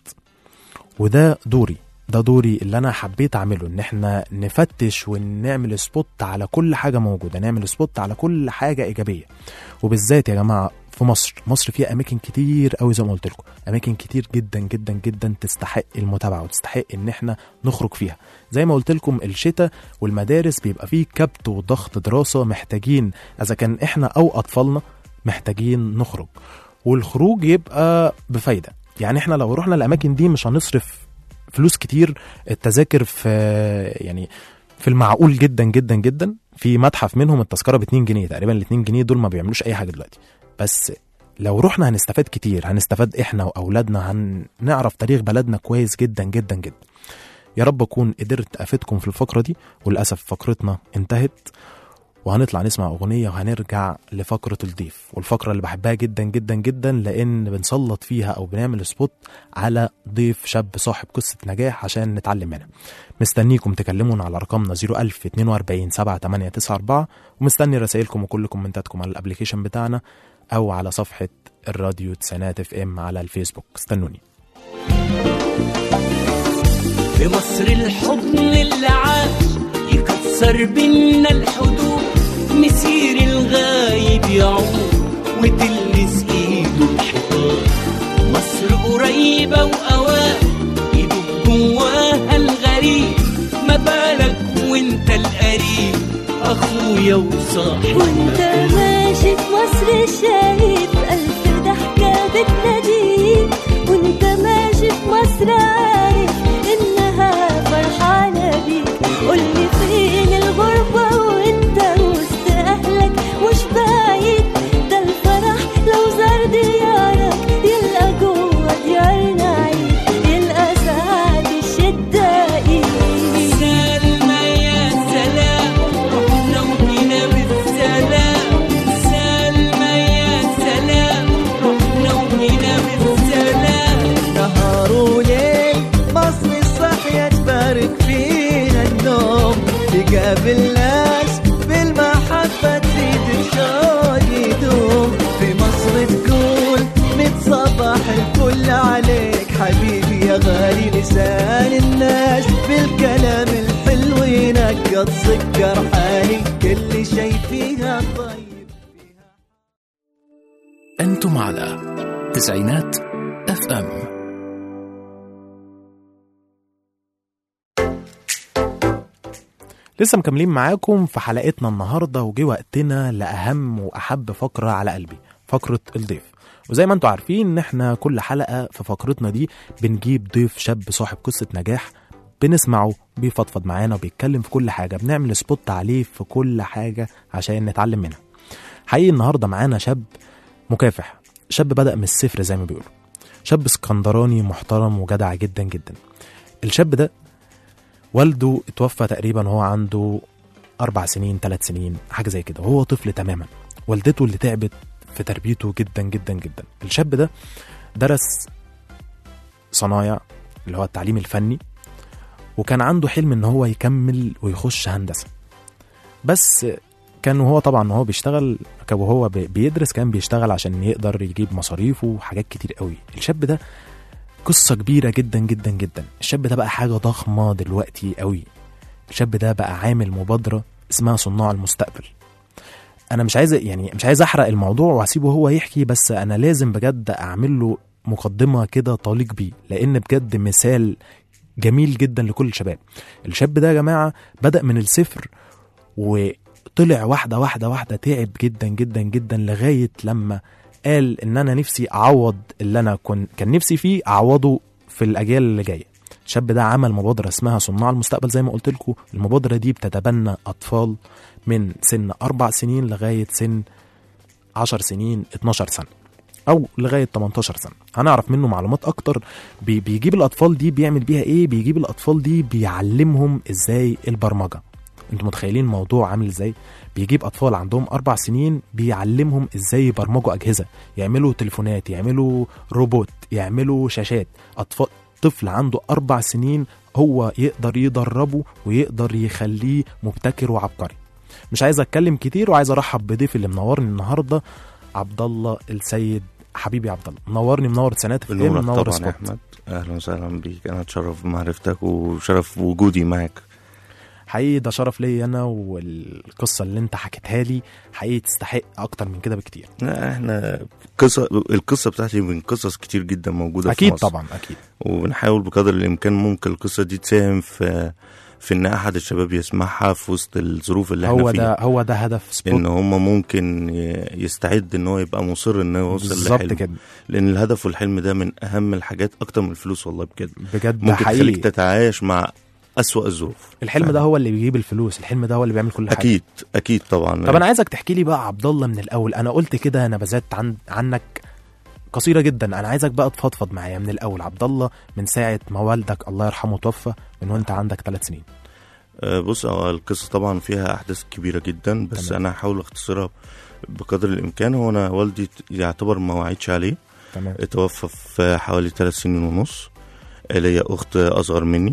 وده دوري ده دوري اللي انا حبيت اعمله ان احنا نفتش ونعمل سبوت على كل حاجه موجوده نعمل سبوت على كل حاجه ايجابيه وبالذات يا جماعه في مصر مصر فيها اماكن كتير قوي زي ما قلت لكم اماكن كتير جدا جدا جدا تستحق المتابعه وتستحق ان احنا نخرج فيها زي ما قلت لكم الشتاء والمدارس بيبقى فيه كبت وضغط دراسه محتاجين اذا كان احنا او اطفالنا محتاجين نخرج والخروج يبقى بفايده يعني احنا لو رحنا الاماكن دي مش هنصرف فلوس كتير التذاكر في يعني في المعقول جدا جدا جدا في متحف منهم التذكره ب 2 جنيه تقريبا ال 2 جنيه دول ما بيعملوش اي حاجه دلوقتي بس لو رحنا هنستفاد كتير هنستفاد احنا واولادنا هنعرف تاريخ بلدنا كويس جدا جدا جدا يا رب اكون قدرت افيدكم في الفقره دي وللاسف فقرتنا انتهت وهنطلع نسمع اغنيه وهنرجع لفقره الضيف والفقره اللي بحبها جدا جدا جدا لان بنسلط فيها او بنعمل سبوت على ضيف شاب صاحب قصه نجاح عشان نتعلم منها مستنيكم تكلمونا على رقمنا 01042 7894 ومستني رسائلكم وكل كومنتاتكم على الابلكيشن بتاعنا او على صفحه الراديو تسعينات اف ام على الفيسبوك استنوني
في مصر الحضن اللي عاش يكسر بينا الحدود مسير الغايب يعود وتلمس ايده الحيطان مصر قريبة وأوان يدوب جواها الغريب ما بالك وانت القريب اخويا وصاحب
وانت ماشي في مصر شايف ألف ضحكة بتناديك وانت ماشي في مصر عارف إنها فرحانة بيك قولي فين الغربة وانت وسط أهلك مش بعيد ده الفرح لو زار ديارك يلقى جوه ديارنا عيد يلقى سعد الشدة ايد
سلمى يا سلام رحنا وجينا بالسلام سلمى يا
أنتم على تسعينات اف ام
لسه مكملين معاكم في حلقتنا النهارده وجه وقتنا لاهم واحب فقره على قلبي فقره الضيف وزي ما انتم عارفين ان احنا كل حلقه في فقرتنا دي بنجيب ضيف شاب صاحب قصه نجاح بنسمعه بيفضفض معانا وبيتكلم في كل حاجه بنعمل سبوت عليه في كل حاجه عشان نتعلم منها حقيقي النهارده معانا شاب مكافح شاب بدأ من الصفر زي ما بيقولوا شاب اسكندراني محترم وجدع جدا جدا الشاب ده والده اتوفى تقريبا وهو عنده أربع سنين ثلاث سنين حاجة زي كده وهو طفل تماما والدته اللي تعبت في تربيته جدا جدا جدا الشاب ده درس صنايع اللي هو التعليم الفني وكان عنده حلم ان هو يكمل ويخش هندسة بس كان وهو طبعا وهو بيشتغل كان وهو بي- بيدرس كان بيشتغل عشان يقدر يجيب مصاريفه وحاجات كتير قوي الشاب ده قصة كبيرة جدا جدا جدا الشاب ده بقى حاجة ضخمة دلوقتي قوي الشاب ده بقى عامل مبادرة اسمها صناع المستقبل انا مش عايز يعني مش عايز احرق الموضوع واسيبه هو يحكي بس انا لازم بجد اعمل له مقدمة كده طليق بيه لان بجد مثال جميل جدا لكل الشباب الشاب ده يا جماعة بدأ من الصفر وطلع واحدة واحدة واحدة تعب جدا جدا جدا لغاية لما قال ان انا نفسي اعوض اللي انا كن كان نفسي فيه اعوضه في الاجيال اللي جايه الشاب ده عمل مبادره اسمها صناع المستقبل زي ما قلت لكم المبادره دي بتتبنى اطفال من سن اربع سنين لغايه سن 10 سنين 12 سنه او لغايه 18 سنه هنعرف منه معلومات اكتر بي بيجيب الاطفال دي بيعمل بيها ايه بيجيب الاطفال دي بيعلمهم ازاي البرمجه انتوا متخيلين الموضوع عامل ازاي بيجيب اطفال عندهم اربع سنين بيعلمهم ازاي يبرمجوا اجهزه يعملوا تليفونات يعملوا روبوت يعملوا شاشات اطفال طفل عنده اربع سنين هو يقدر يدربه ويقدر يخليه مبتكر وعبقري مش عايز اتكلم كتير وعايز ارحب بضيفي اللي منورني النهارده عبد الله السيد حبيبي عبد الله منورني منور سنات في
بنورك
منور
طبعا
سبوت.
يا احمد اهلا وسهلا بيك انا اتشرف بمعرفتك وشرف وجودي معاك
حقيقي ده شرف ليا انا والقصه اللي انت حكيتها لي حقيقي تستحق اكتر من كده بكتير
لا احنا قصة القصة بتاعتي من قصص كتير جدا موجودة
اكيد
في مصر
طبعا اكيد
وبنحاول بقدر الامكان ممكن القصة دي تساهم في في ان احد الشباب يسمعها في وسط الظروف اللي احنا
هو
فيها
ده هو ده هدف سبوت
ان هم ممكن ي- يستعد ان هو يبقى مصر ان هو يوصل
بالظبط
لحلمه
كده
لان الهدف والحلم ده من اهم الحاجات اكتر من الفلوس والله بجد
بجد
ممكن
حقيقي
تخليك تتعايش مع اسوأ الظروف
الحلم ده هو اللي بيجيب الفلوس الحلم ده هو اللي بيعمل كل حاجه
اكيد اكيد طبعا
طب انا عايزك تحكي لي بقى عبد الله من الاول انا قلت كده نبذات عن عنك قصيره جدا انا عايزك بقى تفضفض معايا من الاول عبد الله من ساعه ما والدك الله يرحمه توفى من وانت عندك ثلاث سنين
آه، بص هو القصة طبعا فيها أحداث كبيرة جدا بس
تمام.
أنا هحاول أختصرها بقدر الإمكان هو أنا والدي ت- يعتبر ما وعيتش عليه
تمام
اتوفى في حوالي ثلاث سنين ونص آه، ليا أخت أصغر مني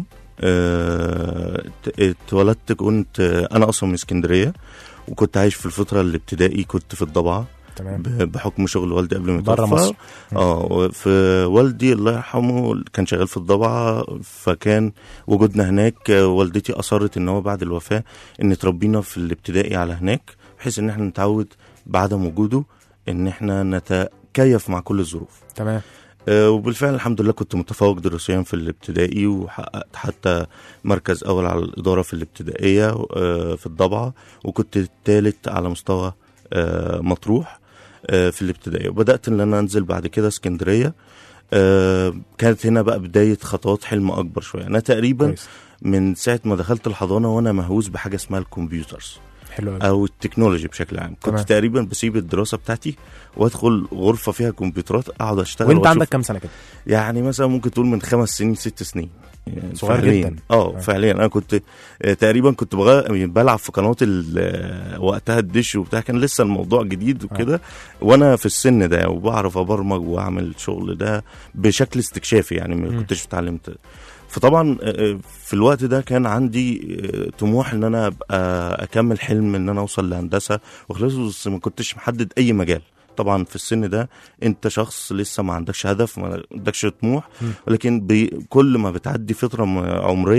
آه، ت- اتولدت كنت أنا أصلا من اسكندرية وكنت عايش في الفترة الابتدائي كنت في الضبعة
تمام
ب- بحكم شغل والدي قبل ما
بره
يتوفى
مصر.
اه في والدي الله يرحمه كان شغال في الضبعه فكان وجودنا هناك آه، والدتي اصرت ان هو بعد الوفاه ان تربينا في الابتدائي على هناك بحيث ان احنا نتعود بعدم وجوده ان احنا نتكيف مع كل الظروف
تمام
آه، وبالفعل الحمد لله كنت متفوق دراسيا في الابتدائي وحققت حتى مركز اول على الاداره في الابتدائيه آه، في الضبعه وكنت الثالث على مستوى آه، مطروح آه، في الابتدائيه وبدات ان انا انزل بعد كده اسكندريه آه، كانت هنا بقى بدايه خطوات حلم اكبر شويه انا تقريبا
كويس
من ساعه ما دخلت الحضانه وانا مهووس بحاجه اسمها الكمبيوترز
حلو قوي
او التكنولوجي بشكل عام كنت
تمام.
تقريبا بسيب الدراسه بتاعتي وادخل غرفه فيها كمبيوترات اقعد اشتغل
وانت
وأشوف
عندك كام سنه كده
يعني مثلا ممكن تقول من خمس سنين ست سنين يعني
صغير
فعلياً.
جدا.
اه
آه.
فعليا انا كنت آه، تقريبا كنت بغ... يعني بلعب في قناه ال- آه، وقتها الدش وبتاع كان لسه الموضوع جديد وكده وانا في السن ده وبعرف ابرمج واعمل الشغل ده بشكل استكشافي يعني ما
مم.
كنتش اتعلمت فطبعا آه، في الوقت ده كان عندي آه، طموح ان انا ابقى اكمل حلم ان انا اوصل لهندسه وخلاص بس ما كنتش محدد اي مجال طبعا في السن ده انت شخص لسه ما عندكش هدف ما عندكش طموح
مم.
ولكن بي كل ما بتعدي فتره م- عمريه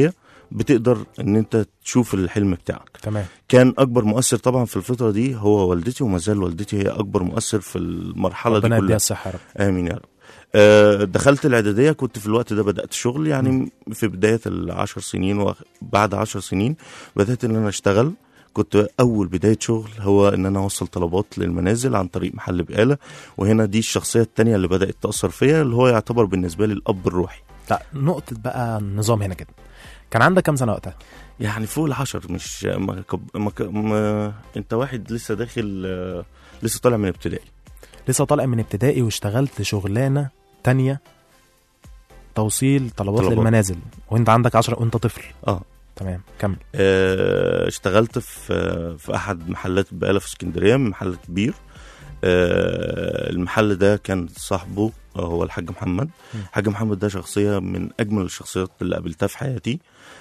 بتقدر ان انت تشوف الحلم بتاعك
تمام
كان اكبر مؤثر طبعا في الفتره دي هو والدتي وما زال والدتي هي اكبر مؤثر في المرحله
ربنا
دي
يديها
كلها
الصحه يا رب
امين يا رب آه، دخلت الاعداديه كنت في الوقت ده بدات شغل يعني في بدايه العشر سنين وبعد عشر سنين بدات ان انا اشتغل كنت اول بدايه شغل هو ان انا اوصل طلبات للمنازل عن طريق محل بقاله وهنا دي الشخصيه التانية اللي بدات تاثر فيا اللي هو يعتبر بالنسبه لي الاب الروحي
لا نقطه بقى النظام هنا كده كان عندك كام سنه وقتها
يعني فوق العشر مش ما كب... ما ك... ما... انت واحد لسه داخل آه، لسه طالع من ابتدائي
لسه طالع من ابتدائي واشتغلت شغلانه تانية توصيل طلبات,
طلبات.
للمنازل وانت عندك 10 وانت طفل
اه
تمام كمل
آه، اشتغلت في في احد محلات البقاله في اسكندريه محل كبير آه، المحل ده كان صاحبه آه، هو الحاج محمد الحاج محمد ده شخصيه من اجمل الشخصيات اللي قابلتها في حياتي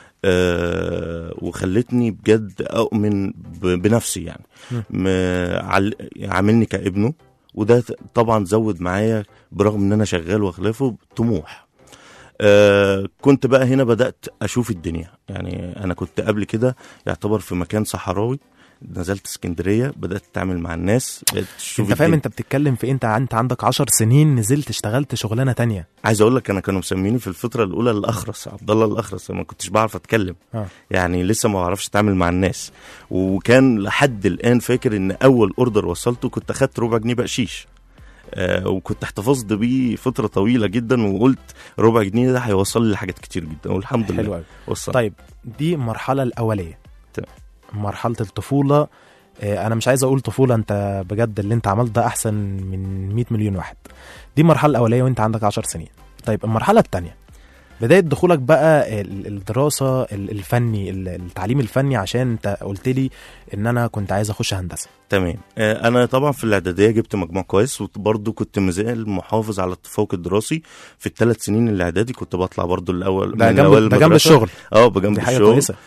آه، وخلتني بجد اؤمن ب- بنفسي يعني
مم.
م- عل- عاملني كابنه وده ت- طبعا زود معايا برغم ان انا شغال واخلافه طموح آه كنت بقى هنا بدات اشوف الدنيا يعني انا كنت قبل كده يعتبر في مكان صحراوي نزلت اسكندريه بدات اتعامل مع الناس بقيت اشوف
انت فاهم
الدنيا.
انت بتتكلم في إيه؟ انت انت عندك 10 سنين نزلت اشتغلت شغلانه تانية
عايز اقول لك انا كانوا مسميني في الفتره الاولى الاخرس عبد الله الاخرس أنا ما كنتش بعرف اتكلم
اه
يعني لسه ما بعرفش اتعامل مع الناس وكان لحد الان فاكر ان اول اوردر وصلته كنت اخدت ربع جنيه بقشيش آه وكنت احتفظت بيه فتره طويله جدا وقلت ربع جنيه ده هيوصل لي حاجات كتير جدا والحمد لله
حلو قوي
وصل
طيب دي المرحله الاوليه
تمام.
مرحله الطفوله آه، انا مش عايز اقول طفوله انت بجد اللي انت عملته ده احسن من 100 مليون واحد دي المرحله الاوليه وانت عندك 10 سنين طيب المرحله الثانيه بدايه دخولك بقى ال- الدراسه ال- الفني ال- التعليم الفني عشان انت قلت لي ان انا كنت عايز اخش هندسه
تمام آه، انا طبعا في الاعداديه جبت مجموع كويس وبرضه كنت مازال محافظ على التفوق الدراسي في الثلاث سنين الاعدادي كنت بطلع برضه الاول
ده
من
جنب-
الأوائل
ده جنب
المدرسة.
الشغل.
اه بجنب
دي حاجة
الشغل
كويسة.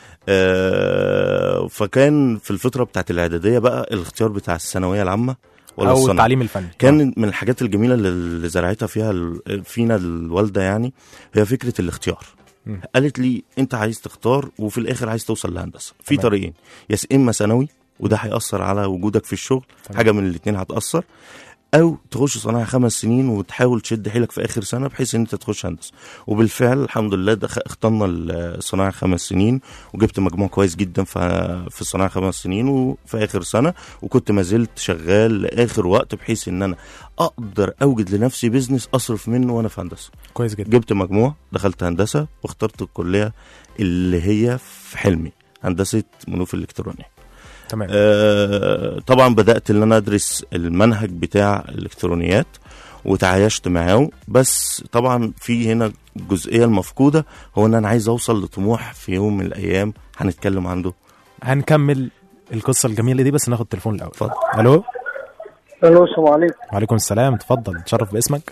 آه فكان في الفتره بتاعت الاعداديه بقى الاختيار بتاع الثانويه العامه ولا
أو
الصنعة.
التعليم الفني.
كان من الحاجات الجميله اللي- اللي زرعتها فيها ال- فينا الوالده يعني هي فكره الاختيار
مم.
قالت لي انت عايز تختار وفي الاخر عايز توصل لهندسه في
تمام.
طريقين يا س- اما ثانوي وده هيأثر على وجودك في الشغل
تمام.
حاجه من الاثنين هتأثر او تخش صناعه خمس سنين وتحاول تشد حيلك في اخر سنه بحيث ان انت تخش هندسه وبالفعل الحمد لله دخ... اخترنا الصناعه خمس سنين وجبت مجموع كويس جدا في في الصناعه خمس سنين وفي اخر سنه وكنت ما زلت شغال لاخر وقت بحيث ان انا اقدر اوجد لنفسي بيزنس اصرف منه وانا في هندسه
كويس جدا
جبت مجموع دخلت هندسه واخترت الكليه اللي هي في حلمي هندسه منوف الالكترونيه
تمام
آه طبعا بدات ان انا ادرس المنهج بتاع الالكترونيات وتعايشت معاه بس طبعا في هنا الجزئيه المفقوده هو ان انا عايز اوصل لطموح في يوم من الايام هنتكلم عنده
هنكمل القصه الجميله دي بس ناخد التليفون الاول
اتفضل
الو
الو السلام عليكم
وعليكم السلام اتفضل تشرف باسمك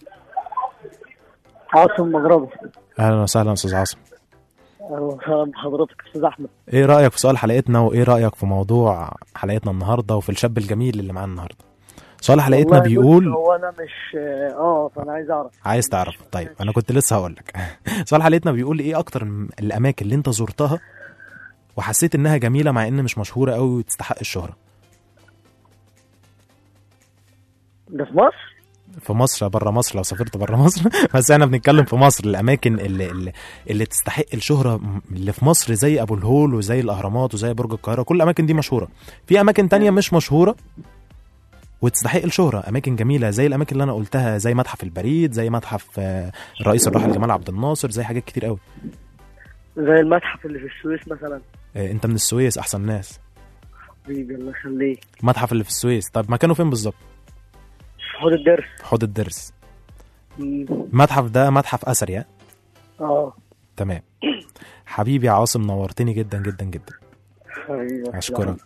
عاصم مغربي
اهلا وسهلا استاذ عاصم
اهلا وسهلا بحضرتك استاذ احمد
ايه رايك في سؤال حلقتنا وايه رايك في موضوع حلقتنا النهارده وفي الشاب الجميل اللي معانا النهارده سؤال حلقتنا
والله بص،
بيقول
هو انا مش اه فانا عايز اعرف
عايز تعرف طيب انا كنت لسه هقول لك سؤال حلقتنا بيقول ايه اكتر م- الاماكن اللي انت زرتها وحسيت انها جميله مع ان مش مشهوره قوي وتستحق الشهره
ده في مصر
في مصر بره مصر لو سافرت بره مصر بس احنا بنتكلم في مصر الاماكن اللي اللي, اللي تستحق الشهره م- اللي في مصر زي ابو الهول وزي الاهرامات وزي برج القاهره كل الاماكن دي مشهوره في اماكن تانية مش مشهوره وتستحق الشهرة أماكن جميلة زي الأماكن اللي أنا قلتها زي متحف البريد زي متحف آه، الرئيس الراحل جمال عبد الناصر زي حاجات كتير قوي
زي المتحف اللي في السويس مثلا
آه، أنت من السويس أحسن ناس
حبيبي الله يخليك
المتحف اللي في السويس طب مكانه فين بالظبط؟
في حوض الدرس
حوض الدرس
مم.
المتحف ده متحف أثري ها؟
اه
تمام حبيبي يا عاصم نورتني جدا جدا جدا
حبيبي
أشكرك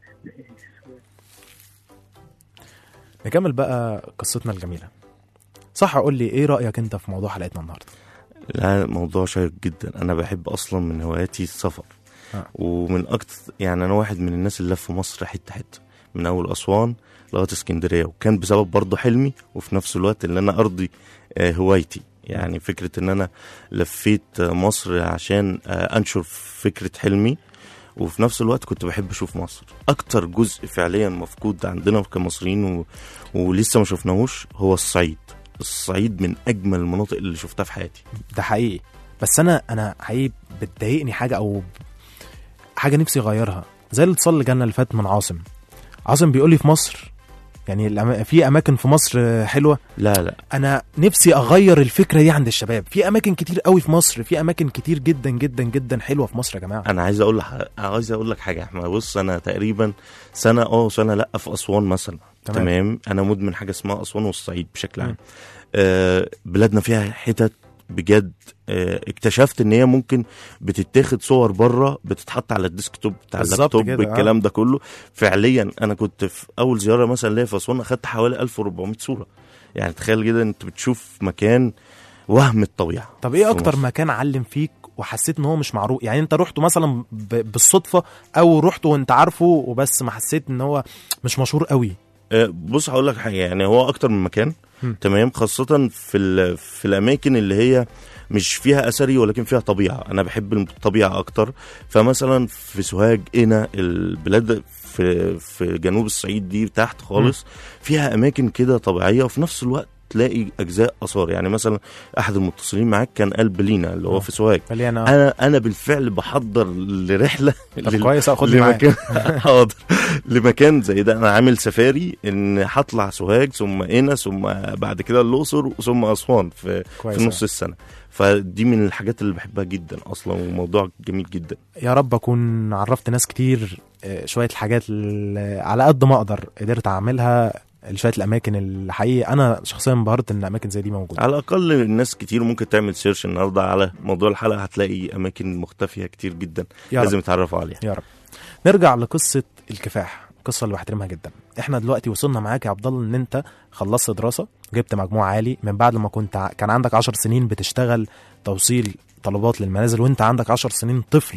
نكمل بقى قصتنا الجميلة صح قول لي ايه رأيك انت في موضوع حلقتنا النهارده
لا موضوع شيق جدا انا بحب اصلا من هواياتي السفر
آه.
ومن اكتر يعني انا واحد من الناس اللي لف في مصر حته حته من اول اسوان لغايه اسكندريه وكان بسبب برضه حلمي وفي نفس الوقت اللي انا ارضي آه، هوايتي يعني فكره ان انا لفيت مصر عشان آه، انشر فكره حلمي وفي نفس الوقت كنت بحب اشوف مصر اكتر جزء فعليا مفقود عندنا كمصريين و... ولسه ما شفناهوش هو الصعيد الصعيد من اجمل المناطق اللي شفتها في حياتي
ده حقيقي بس انا انا حقيقي بتضايقني حاجه او حاجه نفسي اغيرها زي الاتصال اللي جالنا اللي فات من عاصم عاصم بيقول لي في مصر يعني الأما- في اماكن في مصر حلوه
لا لا
انا نفسي اغير الفكره دي عند الشباب في اماكن كتير قوي في مصر في اماكن كتير جدا جدا جدا حلوه في مصر يا جماعه
انا عايز اقول لك عايز اقول لك حاجه يا احمد بص انا تقريبا سنه اه وسنه لا في اسوان مثلا
تمام.
تمام, تمام. انا مدمن حاجه اسمها اسوان والصعيد بشكل عام آه بلادنا فيها حتت بجد آه اكتشفت ان هي ممكن بتتاخد صور بره بتتحط على الديسكتوب بتاع
بالظبط
اللابتوب
كده، آه.
الكلام ده كله فعليا انا كنت في اول زياره مثلا ليا في اسوان اخدت حوالي 1400 صوره يعني تخيل كده انت بتشوف مكان وهم الطبيعه
طب ايه
في
اكتر
مصر.
مكان علم فيك وحسيت ان هو مش معروف يعني انت رحته مثلا ب- بالصدفه او رحته وانت عارفه وبس ما حسيت ان هو مش مشهور قوي
آه، بص هقول لك حاجه يعني هو اكتر من مكان
مم.
تمام خاصه في ال- في الاماكن اللي هي مش فيها اثري ولكن فيها طبيعه انا بحب الطبيعه اكتر فمثلا في سوهاج هنا البلاد في في جنوب الصعيد دي تحت خالص فيها اماكن كده طبيعيه وفي نفس الوقت تلاقي اجزاء اثار يعني مثلا احد المتصلين معاك كان قلب لينا اللي هو في سوهاج
قال لي انا
انا انا بالفعل بحضر لرحله
طب
لل-
كويس اخدني معاك
لمكان حاضر لمكان زي ده انا عامل سفاري ان هطلع سوهاج ثم قنا ثم بعد كده الاقصر ثم اسوان في
كويس
في نص
أوي.
السنه فدي من الحاجات اللي بحبها جدا اصلا وموضوع جميل جدا
يا رب اكون عرفت ناس كتير آه، شويه الحاجات اللي على قد ما اقدر قدرت اعملها لشويه الاماكن اللي حقيقي انا شخصيا انبهرت ان اماكن زي دي موجوده
على الاقل الناس كتير ممكن تعمل سيرش النهارده على موضوع الحلقه هتلاقي اماكن مختفيه كتير جدا
يا رب.
لازم يتعرفوا عليها
يا رب نرجع لقصه الكفاح القصه اللي بحترمها جدا احنا دلوقتي وصلنا معاك يا عبد الله ان انت خلصت دراسه جبت مجموع عالي من بعد ما كنت ع- كان عندك 10 سنين بتشتغل توصيل طلبات للمنازل وانت عندك 10 سنين طفل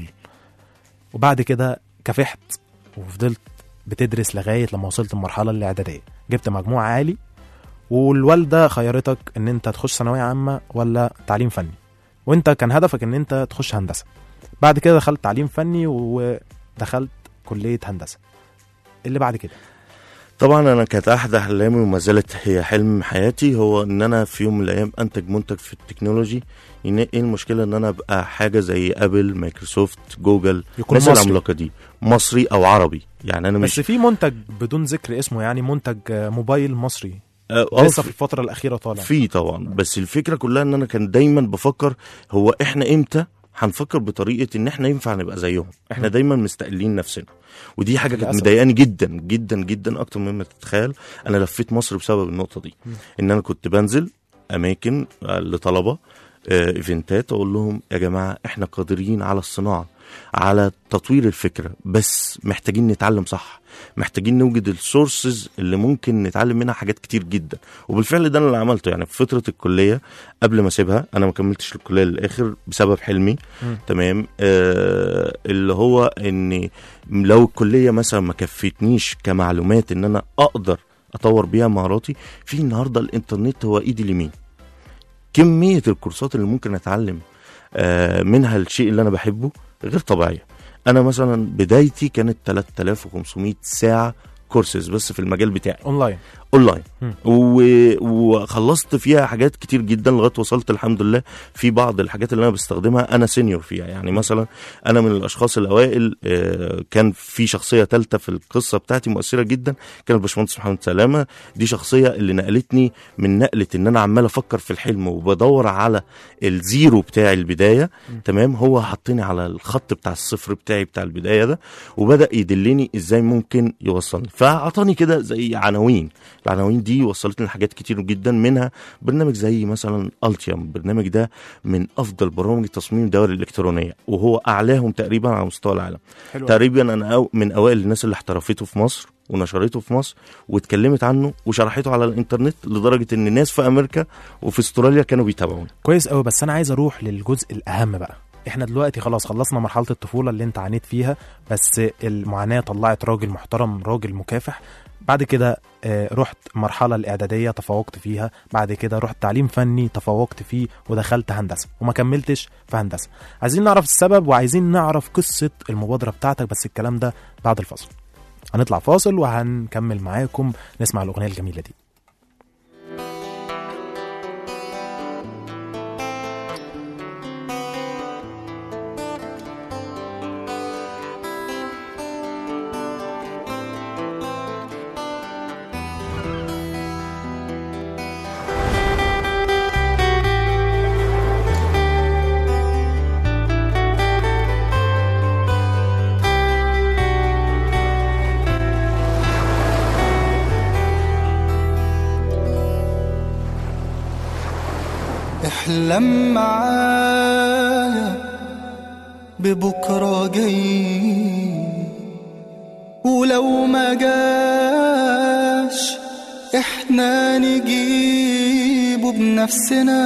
وبعد كده كافحت وفضلت بتدرس لغايه لما وصلت المرحله الاعداديه جبت مجموع عالي والوالده خيرتك ان انت تخش ثانويه عامه ولا تعليم فني وانت كان هدفك ان انت تخش هندسه بعد كده دخلت تعليم فني ودخلت كليه هندسه اللي بعد كده
طبعا انا كانت احد احلامي وما زالت هي حلم حياتي هو ان انا في يوم من الايام انتج منتج في التكنولوجي إن ايه المشكله ان انا ابقى حاجه زي ابل مايكروسوفت جوجل
يكون
الناس
مصري.
العملاقه دي مصري او عربي يعني انا
بس
مش
في منتج بدون ذكر اسمه يعني منتج آه، موبايل مصري
آه، آه،
لسه في
في-
الفتره الاخيره طالع
في طبعا بس الفكره كلها ان انا كان دايما بفكر هو احنا امتى هنفكر بطريقه ان احنا ينفع نبقى زيهم احنا دايما مستقلين نفسنا ودي حاجه كانت
للأسف.
مضايقاني جدا جدا جدا اكتر مما تتخيل انا لفيت مصر بسبب النقطه دي ان انا كنت بنزل اماكن آه، لطلبه آه، ايفنتات اقول لهم يا جماعه احنا قادرين على الصناعه على تطوير الفكره بس محتاجين نتعلم صح محتاجين نوجد السورسز اللي ممكن نتعلم منها حاجات كتير جدا وبالفعل ده أنا اللي عملته يعني في فتره الكليه قبل ما اسيبها انا ما كملتش الكليه للاخر بسبب حلمي
مم.
تمام آه اللي هو ان لو الكليه مثلا ما كفتنيش كمعلومات ان انا اقدر اطور بيها مهاراتي في النهارده الانترنت هو ايدي اليمين كميه الكورسات اللي ممكن اتعلم آه منها الشيء اللي انا بحبه غير طبيعيه انا مثلا بدايتي كانت 3500 ساعه كورسز بس في المجال بتاعي
اونلاين
اونلاين
مم.
و- وخلصت فيها حاجات كتير جدا لغايه وصلت الحمد لله في بعض الحاجات اللي انا بستخدمها انا سينيور فيها يعني مثلا انا من الاشخاص الاوائل آه، كان في شخصيه ثالثه في القصه بتاعتي مؤثره جدا كان الباشمهندس محمد سلامه دي شخصيه اللي نقلتني من نقله ان انا عمال افكر في الحلم وبدور على الزيرو بتاع البدايه تمام هو حطني على الخط بتاع الصفر بتاعي بتاع البدايه ده وبدا يدلني ازاي ممكن يوصلني فاعطاني كده زي عناوين العناوين دي وصلتني لحاجات كتير جدا منها برنامج زي مثلا التيوم البرنامج ده من افضل برامج تصميم الدوائر الالكترونيه وهو اعلاهم تقريبا على مستوى العالم
حلو
تقريبا انا أو من اوائل الناس اللي احترفته في مصر ونشرته في مصر واتكلمت عنه وشرحته على الانترنت لدرجه ان ناس في امريكا وفي استراليا كانوا بيتابعوني
كويس قوي بس انا عايز اروح للجزء الاهم بقى احنا دلوقتي خلاص خلصنا مرحله الطفوله اللي انت عانيت فيها بس المعاناه طلعت راجل محترم راجل مكافح بعد كده آه، رحت المرحلة الإعدادية تفوقت فيها بعد كده رحت تعليم فني تفوقت فيه ودخلت هندسة وما كملتش في هندسة عايزين نعرف السبب وعايزين نعرف قصة المبادرة بتاعتك بس الكلام ده بعد الفاصل هنطلع فاصل وهنكمل معاكم نسمع الأغنية الجميلة دي
احلم معايا ببكرة جاي ولو ما جاش احنا نجيبه بنفسنا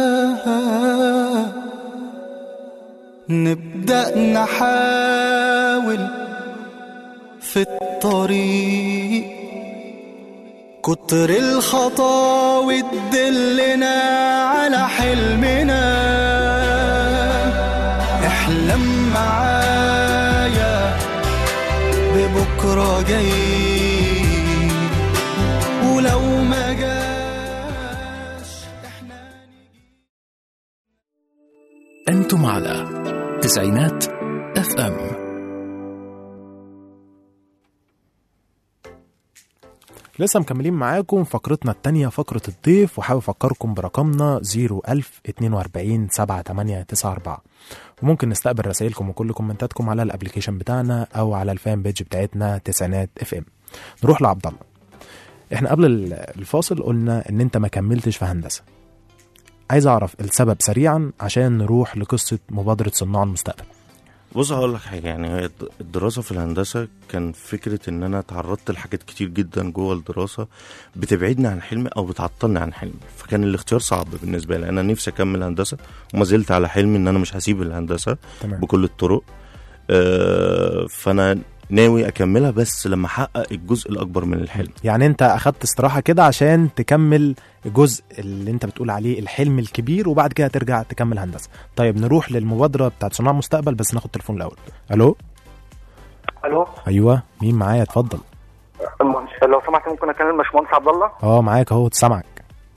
نبدأ نحاول في الطريق كتر الخطاوي تدلنا على حلمنا احلم معايا ببكرة جاي ولو ما جاش
أنتم على تسعينات اف ام
لسه مكملين معاكم فقرتنا التانية فقرة الضيف وحابب أفكركم برقمنا 01042 7894 وممكن نستقبل رسائلكم وكل كومنتاتكم على الابليكيشن بتاعنا أو على الفان بيج بتاعتنا تسعينات اف ام نروح لعبد الله احنا قبل ال- الفاصل قلنا ان انت ما كملتش في هندسة عايز اعرف السبب سريعا عشان نروح لقصة مبادرة صناع المستقبل
بص هقول لك حاجه يعني هي الد- الدراسه في الهندسه كان فكره ان انا تعرضت لحاجات كتير جدا جوه الدراسه بتبعدني عن حلمي او بتعطلني عن حلمي فكان الاختيار صعب بالنسبه لي انا نفسي اكمل هندسه وما زلت على حلمي ان انا مش هسيب الهندسه
تمام.
بكل الطرق آه فانا ناوي اكملها بس لما احقق الجزء الاكبر من الحلم
يعني انت اخدت استراحة كده عشان تكمل الجزء اللي انت بتقول عليه الحلم الكبير وبعد كده ترجع تكمل هندسة طيب نروح للمبادرة بتاعت صناع مستقبل بس ناخد تليفون الاول الو
الو
ايوه مين معايا اتفضل
المهندس- لو سمحت ممكن اكلم الباشمهندس عبد الله
اه معاك اهو سامعك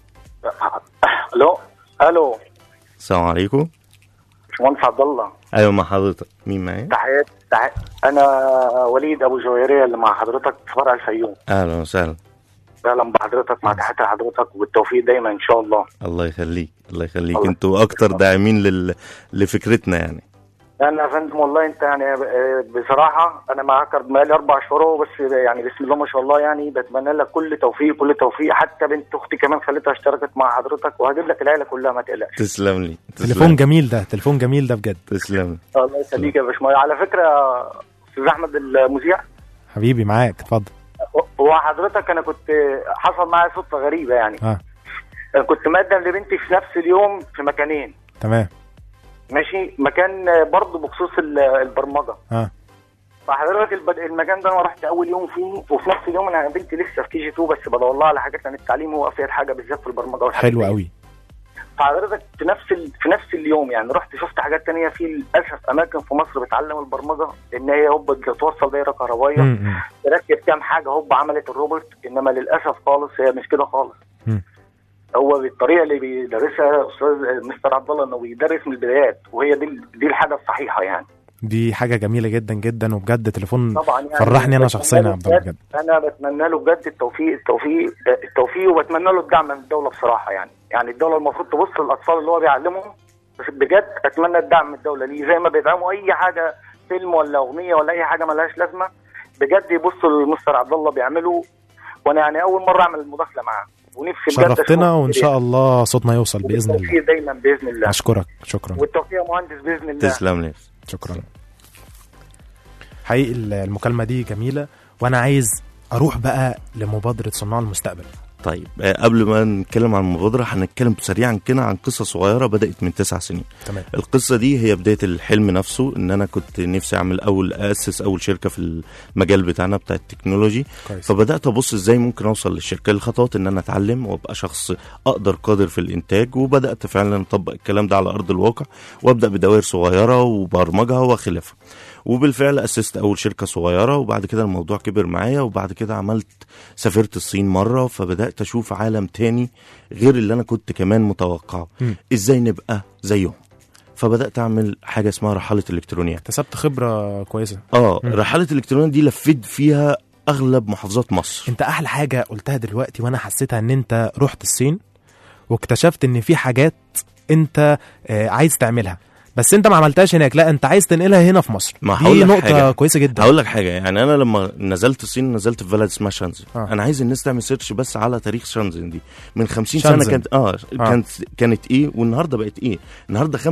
الو الو
السلام عليكم
باشمهندس عبد الله
ايوه مع حضرتك مين معايا
تحيات تحيات انا وليد ابو جويريه اللي مع حضرتك في فرع الفيوم
اهلا وسهلا
اهلا بحضرتك مع تحياتي لحضرتك والتوفيق دايما ان شاء الله
الله يخليك الله يخليك
الله
انتوا اكتر داعمين لل... لفكرتنا يعني
انا يا فندم والله انت يعني آه، بصراحه انا معاك بقالي اربع شهور أهو، بس يعني بسم الله ما شاء الله يعني بتمنى لك كل توفيق كل توفيق حتى بنت اختي كمان خليتها اشتركت مع حضرتك وهجيب لك العيله كلها ما تقلقش
تسلم لي
تليفون جميل ده تليفون جميل ده بجد
تسلم
الله يخليك يا باشمهندس على فكره استاذ احمد المذيع
حبيبي معاك اتفضل
هو حضرتك انا كنت حصل معايا صدفه غريبه يعني
اه
أنا كنت مقدم لبنتي في نفس اليوم في مكانين
تمام
ماشي مكان برضه بخصوص ال- البرمجه
اه
فحضرتك الب- المكان ده انا رحت اول يوم فيه وفي نفس اليوم انا بنتي لسه في كي جي 2 بس بدور لها على حاجات عن التعليم هو افيد حاجه بالذات في البرمجه والحاجات
حلو
دي.
قوي
فحضرتك في نفس ال... في نفس اليوم يعني رحت شفت حاجات تانية في للاسف اماكن في مصر بتعلم البرمجه ان هي هوب بتوصل دايره كهربائيه
مم.
تركب كام حاجه هوب عملت الروبوت انما للاسف خالص هي مش كده خالص
مم.
هو بالطريقه اللي بيدرسها استاذ مستر عبد الله انه بيدرس من البدايات وهي دي دي الحاجه الصحيحه يعني
دي حاجة جميلة جدا جدا وبجد تليفون
طبعا يعني
فرحني انا
بتمنى
شخصيا
له
يا عبد الله
بجد-
بجد
انا بتمنى له بجد التوفيق التوفيق التوفيق وبتمنى له الدعم من الدوله بصراحه يعني يعني الدوله المفروض تبص للاطفال اللي هو بيعلمهم بس بجد اتمنى الدعم من الدوله ليه زي ما بيدعموا اي حاجه فيلم ولا اغنيه ولا اي حاجه ملهاش لازمه بجد يبصوا لمستر عبد الله بيعمله وانا يعني اول مره اعمل المداخله معاه ونفسي بجد
شرفتنا
أشوفه
وان
كتير
شاء الله صوتنا يوصل باذن الله
التوفيق دايما باذن الله
اشكرك شكرا
والتوفيق يا مهندس باذن الله
تسلم لي
شكرا حقيقي المكالمة دي جميلة وانا عايز اروح بقى لمبادرة صناع المستقبل
طيب آه، قبل ما نتكلم عن المبادره هنتكلم سريعا كده عن قصه صغيره بدات من تسع سنين
تمام
القصه دي هي بدايه الحلم نفسه ان انا كنت نفسي اعمل اول اسس اول شركه في المجال بتاعنا بتاع التكنولوجي
كويس.
فبدات ابص ازاي ممكن اوصل للشركه الخطوات ان انا اتعلم وابقى شخص اقدر قادر في الانتاج وبدات فعلا اطبق الكلام ده على ارض الواقع وابدا بدوائر صغيره وبرمجها وخلافه وبالفعل اسست اول شركه صغيره وبعد كده الموضوع كبر معايا وبعد كده عملت سافرت الصين مره فبدات اشوف عالم تاني غير اللي انا كنت كمان متوقعه
مم.
ازاي نبقى زيهم فبدات اعمل حاجه اسمها رحاله الكترونيات
اكتسبت خبره كويسه
اه
مم.
رحاله الالكترونيات دي لفيت فيها اغلب محافظات مصر
انت احلى حاجه قلتها دلوقتي وانا حسيتها ان انت رحت الصين واكتشفت ان في حاجات انت آه، عايز تعملها بس انت ما عملتهاش هناك لا انت عايز تنقلها هنا في مصر
ما
دي
هقول لك
نقطه
حاجة.
كويسه جدا
هقول لك حاجه يعني انا لما نزلت الصين نزلت في بلد اسمها شانزن
آه.
آه. انا عايز الناس تعمل سيرش بس على تاريخ شانزن دي من 50
شانزن.
سنه كانت اه,
آه.
كانت كانت ايه والنهارده بقت ايه النهارده 75%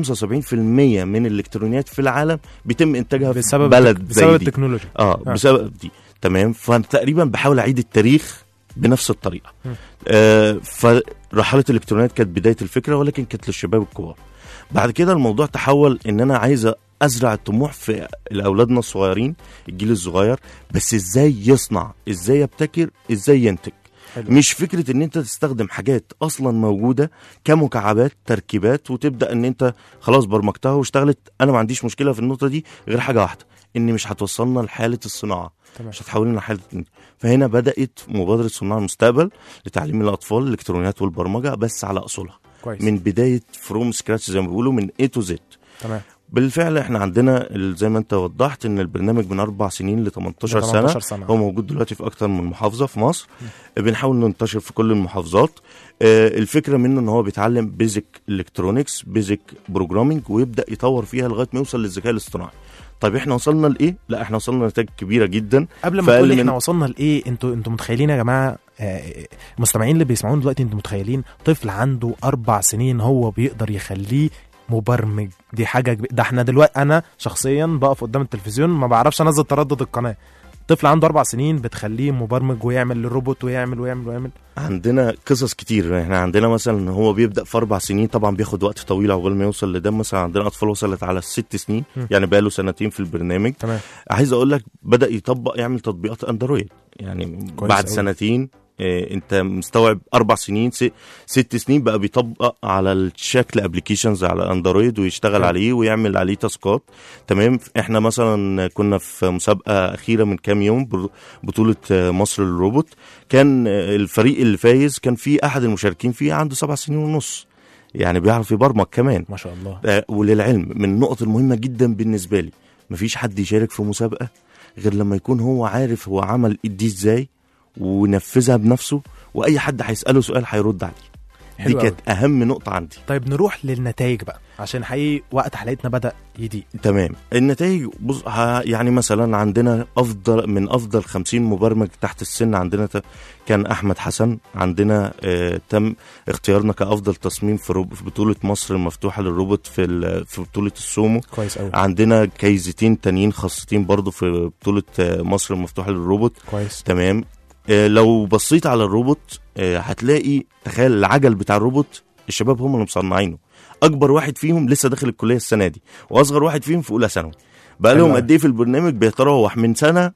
من الالكترونيات في العالم بيتم انتاجها في
بسبب
بلد
التك-
زي
بسبب
دي.
التكنولوجيا
اه,
آه.
بسبب دي تمام فتقريبا بحاول اعيد التاريخ بنفس الطريقه
م.
آه فرحله الالكترونيات كانت بدايه الفكره ولكن كانت للشباب الكبار بعد كده الموضوع تحول ان انا عايز ازرع الطموح في اولادنا الصغيرين الجيل الصغير بس ازاي يصنع ازاي يبتكر ازاي ينتج
حلو.
مش فكره ان انت تستخدم حاجات اصلا موجوده كمكعبات تركيبات وتبدا ان انت خلاص برمجتها واشتغلت انا ما عنديش مشكله في النقطه دي غير حاجه واحده ان مش هتوصلنا لحاله الصناعه
تمام.
مش هتحولنا لحاله فهنا بدات مبادره صناع المستقبل لتعليم الاطفال الالكترونيات والبرمجه بس على اصولها
كويس
من بدايه فروم سكراتش زي ما بيقولوا من اي تو زد
تمام
بالفعل احنا عندنا ال- زي ما انت وضحت ان البرنامج من اربع سنين ل 18
ل
سنه
18 سنة.
هو موجود دلوقتي في اكتر من محافظه في مصر بنحاول ننتشر في كل المحافظات آه، الفكره منه ان هو بيتعلم بيزك الكترونكس بيزك بروجرامينج ويبدا يطور فيها لغايه ما يوصل للذكاء الاصطناعي طيب احنا وصلنا لايه لا احنا وصلنا لنتائج كبيره جدا
قبل
في
ما
أقل
تقول احنا
من-
وصلنا لايه انتوا انتوا متخيلين يا جماعه آه، المستمعين اللي بيسمعونا دلوقتي انتوا متخيلين طفل عنده اربع سنين هو بيقدر يخليه مبرمج دي حاجه كبيرة. ده احنا دلوقتي انا شخصيا بقف قدام التلفزيون ما بعرفش انزل تردد القناه طفل عنده اربع سنين بتخليه مبرمج ويعمل للروبوت ويعمل ويعمل ويعمل
عندنا قصص كتير احنا عندنا مثلا ان هو بيبدا في اربع سنين طبعا بياخد وقت طويل عقبال ما يوصل لده مثلا عندنا اطفال وصلت على الست سنين
م.
يعني بقى له سنتين في البرنامج
تمام
عايز اقول لك بدا يطبق يعمل تطبيقات اندرويد يعني
كويس
بعد
أوي.
سنتين اه انت مستوعب اربع سنين س- ست سنين بقى بيطبق على الشكل ابلكيشنز على اندرويد ويشتغل
حلو.
عليه ويعمل عليه تاسكات تمام احنا مثلا كنا في مسابقه اخيره من كام يوم بر- بطوله آه، مصر للروبوت كان آه، الفريق اللي فايز كان في احد المشاركين فيه عنده سبع سنين ونص يعني بيعرف يبرمج كمان
ما شاء الله
آه، وللعلم من النقط المهمه جدا بالنسبه لي مفيش حد يشارك في مسابقه غير لما يكون هو عارف هو عمل دي ازاي ونفذها بنفسه واي حد هيساله سؤال هيرد عليه دي
حلو
كانت اهم نقطه عندي
طيب نروح للنتائج بقى عشان حقيقي وقت حلقتنا بدا يضيق
تمام النتائج بص ها- يعني مثلا عندنا افضل من افضل 50 مبرمج تحت السن عندنا ت- كان احمد حسن عندنا آه تم اختيارنا كافضل تصميم في, روب في بطوله مصر المفتوحه للروبوت في ال- في بطوله السومو
كويس قوي
عندنا جايزتين تانيين خاصتين برضو في بطوله آه، مصر المفتوحه للروبوت
كويس
تمام آه، لو بصيت على الروبوت آه، هتلاقي تخيل العجل بتاع الروبوت الشباب هم اللي مصنعينه اكبر واحد فيهم لسه داخل الكليه السنه دي واصغر واحد فيهم في اولى ثانوي بقى
حلو
لهم
أوي.
قد ايه في البرنامج بيتراوح من سنه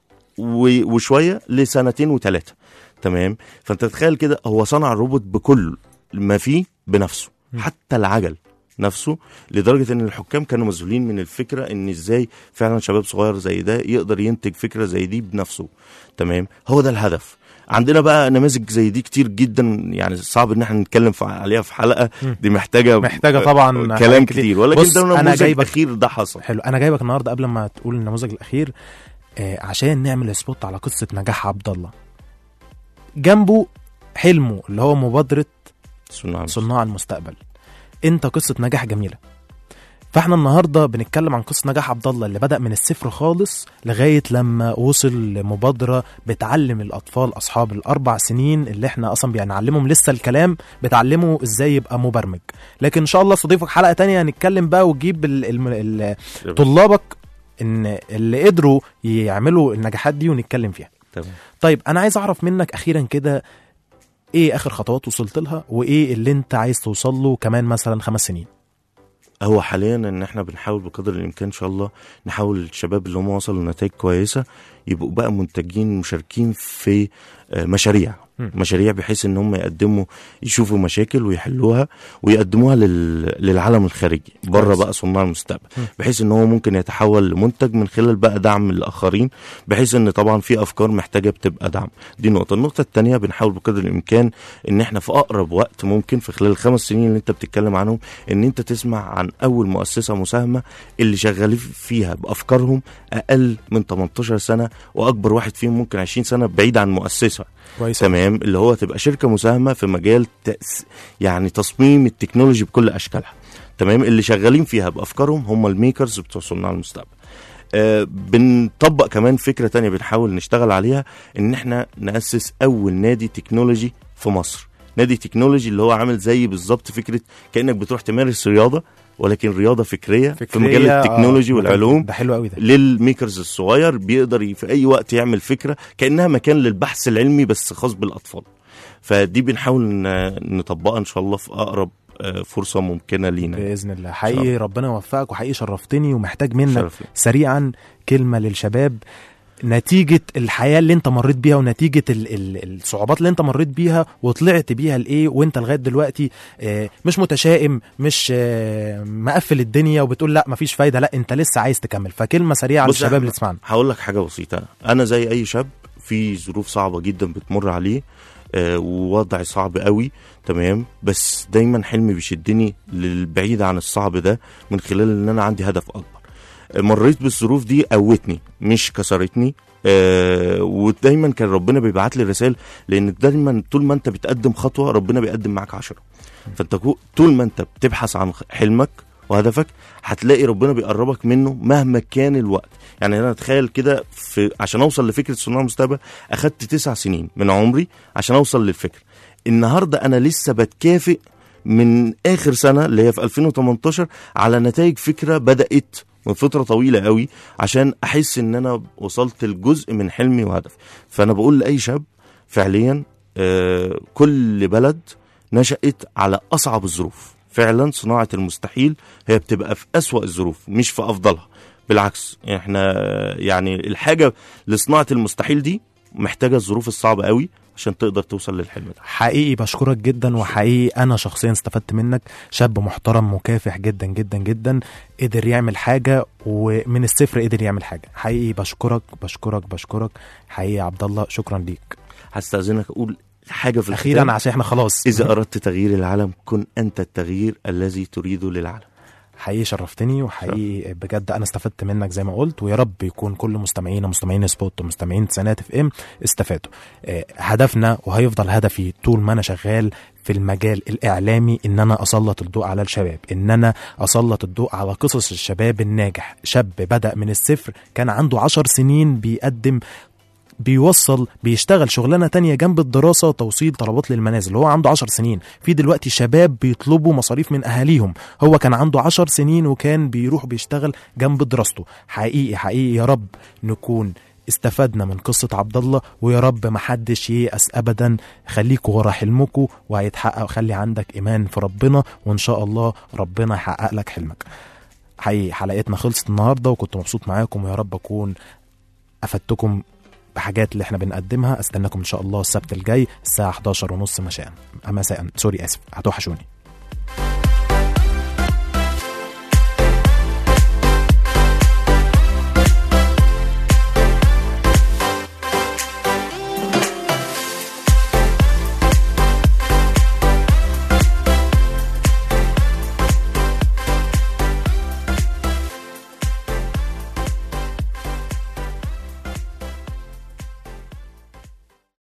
و- وشويه لسنتين وثلاثه تمام فانت تتخيل كده هو صنع الروبوت بكل ما فيه بنفسه
م.
حتى العجل نفسه لدرجه ان الحكام كانوا مسؤولين من الفكره ان ازاي فعلا شباب صغير زي ده يقدر ينتج فكره زي دي بنفسه تمام هو ده الهدف عندنا بقى نماذج زي دي كتير جدا يعني صعب ان احنا نتكلم في- عليها في حلقه
مم.
دي محتاجه
محتاجه طبعا
كلام
حاجات
كتير ولكن
بص،
ده
انا
النموذج
جايبك
الاخير ده حصل
حلو انا جايبك النهارده قبل ما تقول النموذج الاخير آه عشان نعمل سبوت على قصه نجاح عبد الله جنبه حلمه اللي هو مبادره
صناع
صناع المستقبل انت قصه نجاح جميله فاحنا النهارده بنتكلم عن قصه نجاح عبد الله اللي بدا من الصفر خالص لغايه لما وصل لمبادره بتعلم الاطفال اصحاب الاربع سنين اللي احنا اصلا بنعلمهم لسه الكلام بتعلمه ازاي يبقى مبرمج لكن ان شاء الله استضيفك حلقه تانية هنتكلم بقى وتجيب ال- ال- ال- طلابك ان اللي قدروا يعملوا النجاحات دي ونتكلم فيها
تمام
طيب انا عايز اعرف منك اخيرا كده ايه اخر خطوات وصلت لها وايه اللي انت عايز توصل له كمان مثلا خمس سنين
هو حاليا ان احنا بنحاول بقدر الامكان ان شاء الله نحاول الشباب اللي هم وصلوا لنتائج كويسه يبقوا بقى منتجين مشاركين في آه، مشاريع
مم.
مشاريع بحيث ان هم يقدموا يشوفوا مشاكل ويحلوها ويقدموها لل... للعالم الخارجي بره
كويس.
بقى صناع المستقبل
مم.
بحيث ان هو ممكن يتحول لمنتج من خلال بقى دعم الاخرين بحيث ان طبعا في افكار محتاجه بتبقى دعم دي نقطه النقطه الثانيه بنحاول بقدر الامكان ان احنا في اقرب وقت ممكن في خلال الخمس سنين اللي انت بتتكلم عنهم ان انت تسمع عن اول مؤسسه مساهمه اللي شغالين فيها بافكارهم اقل من 18 سنه واكبر واحد فيهم ممكن 20 سنه بعيد عن مؤسسه
كويس
تمام اللي هو تبقى شركه مساهمه في مجال تأس يعني تصميم التكنولوجي بكل اشكالها تمام اللي شغالين فيها بافكارهم هم الميكرز بتوع صناع المستقبل آه بنطبق كمان فكره تانية بنحاول نشتغل عليها ان احنا ناسس اول نادي تكنولوجي في مصر نادي تكنولوجي اللي هو عامل زي بالظبط فكره كانك بتروح تمارس رياضه ولكن رياضه فكريه, في مجال
فكرية، آه،
التكنولوجي
ده-
والعلوم
ده حلو قوي ده
للميكرز الصغير بيقدر ي- في اي وقت يعمل فكره كانها مكان للبحث العلمي بس خاص بالاطفال فدي بنحاول ن- نطبقها ان شاء الله في اقرب آه، فرصه ممكنه لينا
باذن الله حقيقي ربنا يوفقك وحقيقي شرفتني ومحتاج منك
شرف لي.
سريعا كلمه للشباب نتيجة الحياة اللي انت مريت بيها ونتيجة ال ال الصعوبات اللي انت مريت بيها وطلعت بيها لايه وانت لغاية دلوقتي آه مش متشائم مش آه مقفل الدنيا وبتقول لا مفيش فايدة لا انت لسه عايز تكمل فكلمة سريعة
بص يا
للشباب اللي
أحمد،
تسمعنا
هقول لك حاجه بسيطه انا زي اي شاب في ظروف صعبه جدا بتمر عليه آه، ووضع صعب قوي تمام بس دايما حلمي بيشدني للبعيد عن الصعب ده من خلال ان انا عندي هدف اكبر آه، مريت بالظروف دي قوتني مش كسرتني آه ودايما كان ربنا بيبعت لي رسائل لان دايما طول ما انت بتقدم خطوه ربنا بيقدم معاك عشرة فانت كو- طول ما انت بتبحث عن حلمك وهدفك هتلاقي ربنا بيقربك منه مهما كان الوقت يعني انا اتخيل كده في عشان اوصل لفكره صناع المستقبل اخدت تسع سنين من عمري عشان اوصل للفكره النهارده انا لسه بتكافئ من اخر سنه اللي هي في 2018 على نتائج فكره بدات من فتره طويله قوي عشان احس ان انا وصلت لجزء من حلمي وهدفي فانا بقول لاي شاب فعليا آه كل بلد نشأت على أصعب الظروف فعلا صناعة المستحيل هي بتبقى في أسوأ الظروف مش في أفضلها بالعكس احنا يعني الحاجة لصناعة المستحيل دي محتاجة الظروف الصعبة قوي عشان تقدر توصل للحلم ده
حقيقي بشكرك جدا وحقيقي انا شخصيا استفدت منك شاب محترم مكافح جدا جدا جدا قدر يعمل حاجه ومن الصفر قدر يعمل حاجه حقيقي بشكرك بشكرك بشكرك حقيقي يا عبد الله شكرا ليك
هستأذنك أقول حاجة في
اخيرا
الختام.
عشان احنا خلاص
إذا أردت تغيير العالم كن أنت التغيير الذي تريده للعالم
حقيقي شرفتني وحقيقي بجد انا استفدت منك زي ما قلت ويا رب يكون كل مستمعينا مستمعين سبوت ومستمعين سنات اف ام استفادوا آه، هدفنا وهيفضل هدفي طول ما انا شغال في المجال الاعلامي ان انا اسلط الضوء على الشباب ان انا اسلط الضوء على قصص الشباب الناجح شاب بدا من الصفر كان عنده عشر سنين بيقدم بيوصل بيشتغل شغلانه تانية جنب الدراسه توصيل طلبات للمنازل هو عنده عشر سنين في دلوقتي شباب بيطلبوا مصاريف من اهاليهم هو كان عنده عشر سنين وكان بيروح بيشتغل جنب دراسته حقيقي حقيقي يا رب نكون استفدنا من قصة عبد الله ويا رب محدش ييأس أبدا خليكوا ورا حلمكوا وهيتحقق خلي عندك إيمان في ربنا وإن شاء الله ربنا يحقق لك حلمك حقيقي حلقتنا خلصت النهاردة وكنت مبسوط معاكم ويا رب أكون أفدتكم بحاجات اللي احنا بنقدمها استناكم ان شاء الله السبت الجاي الساعه 11 ونص مساء مساء سوري اسف هتوحشوني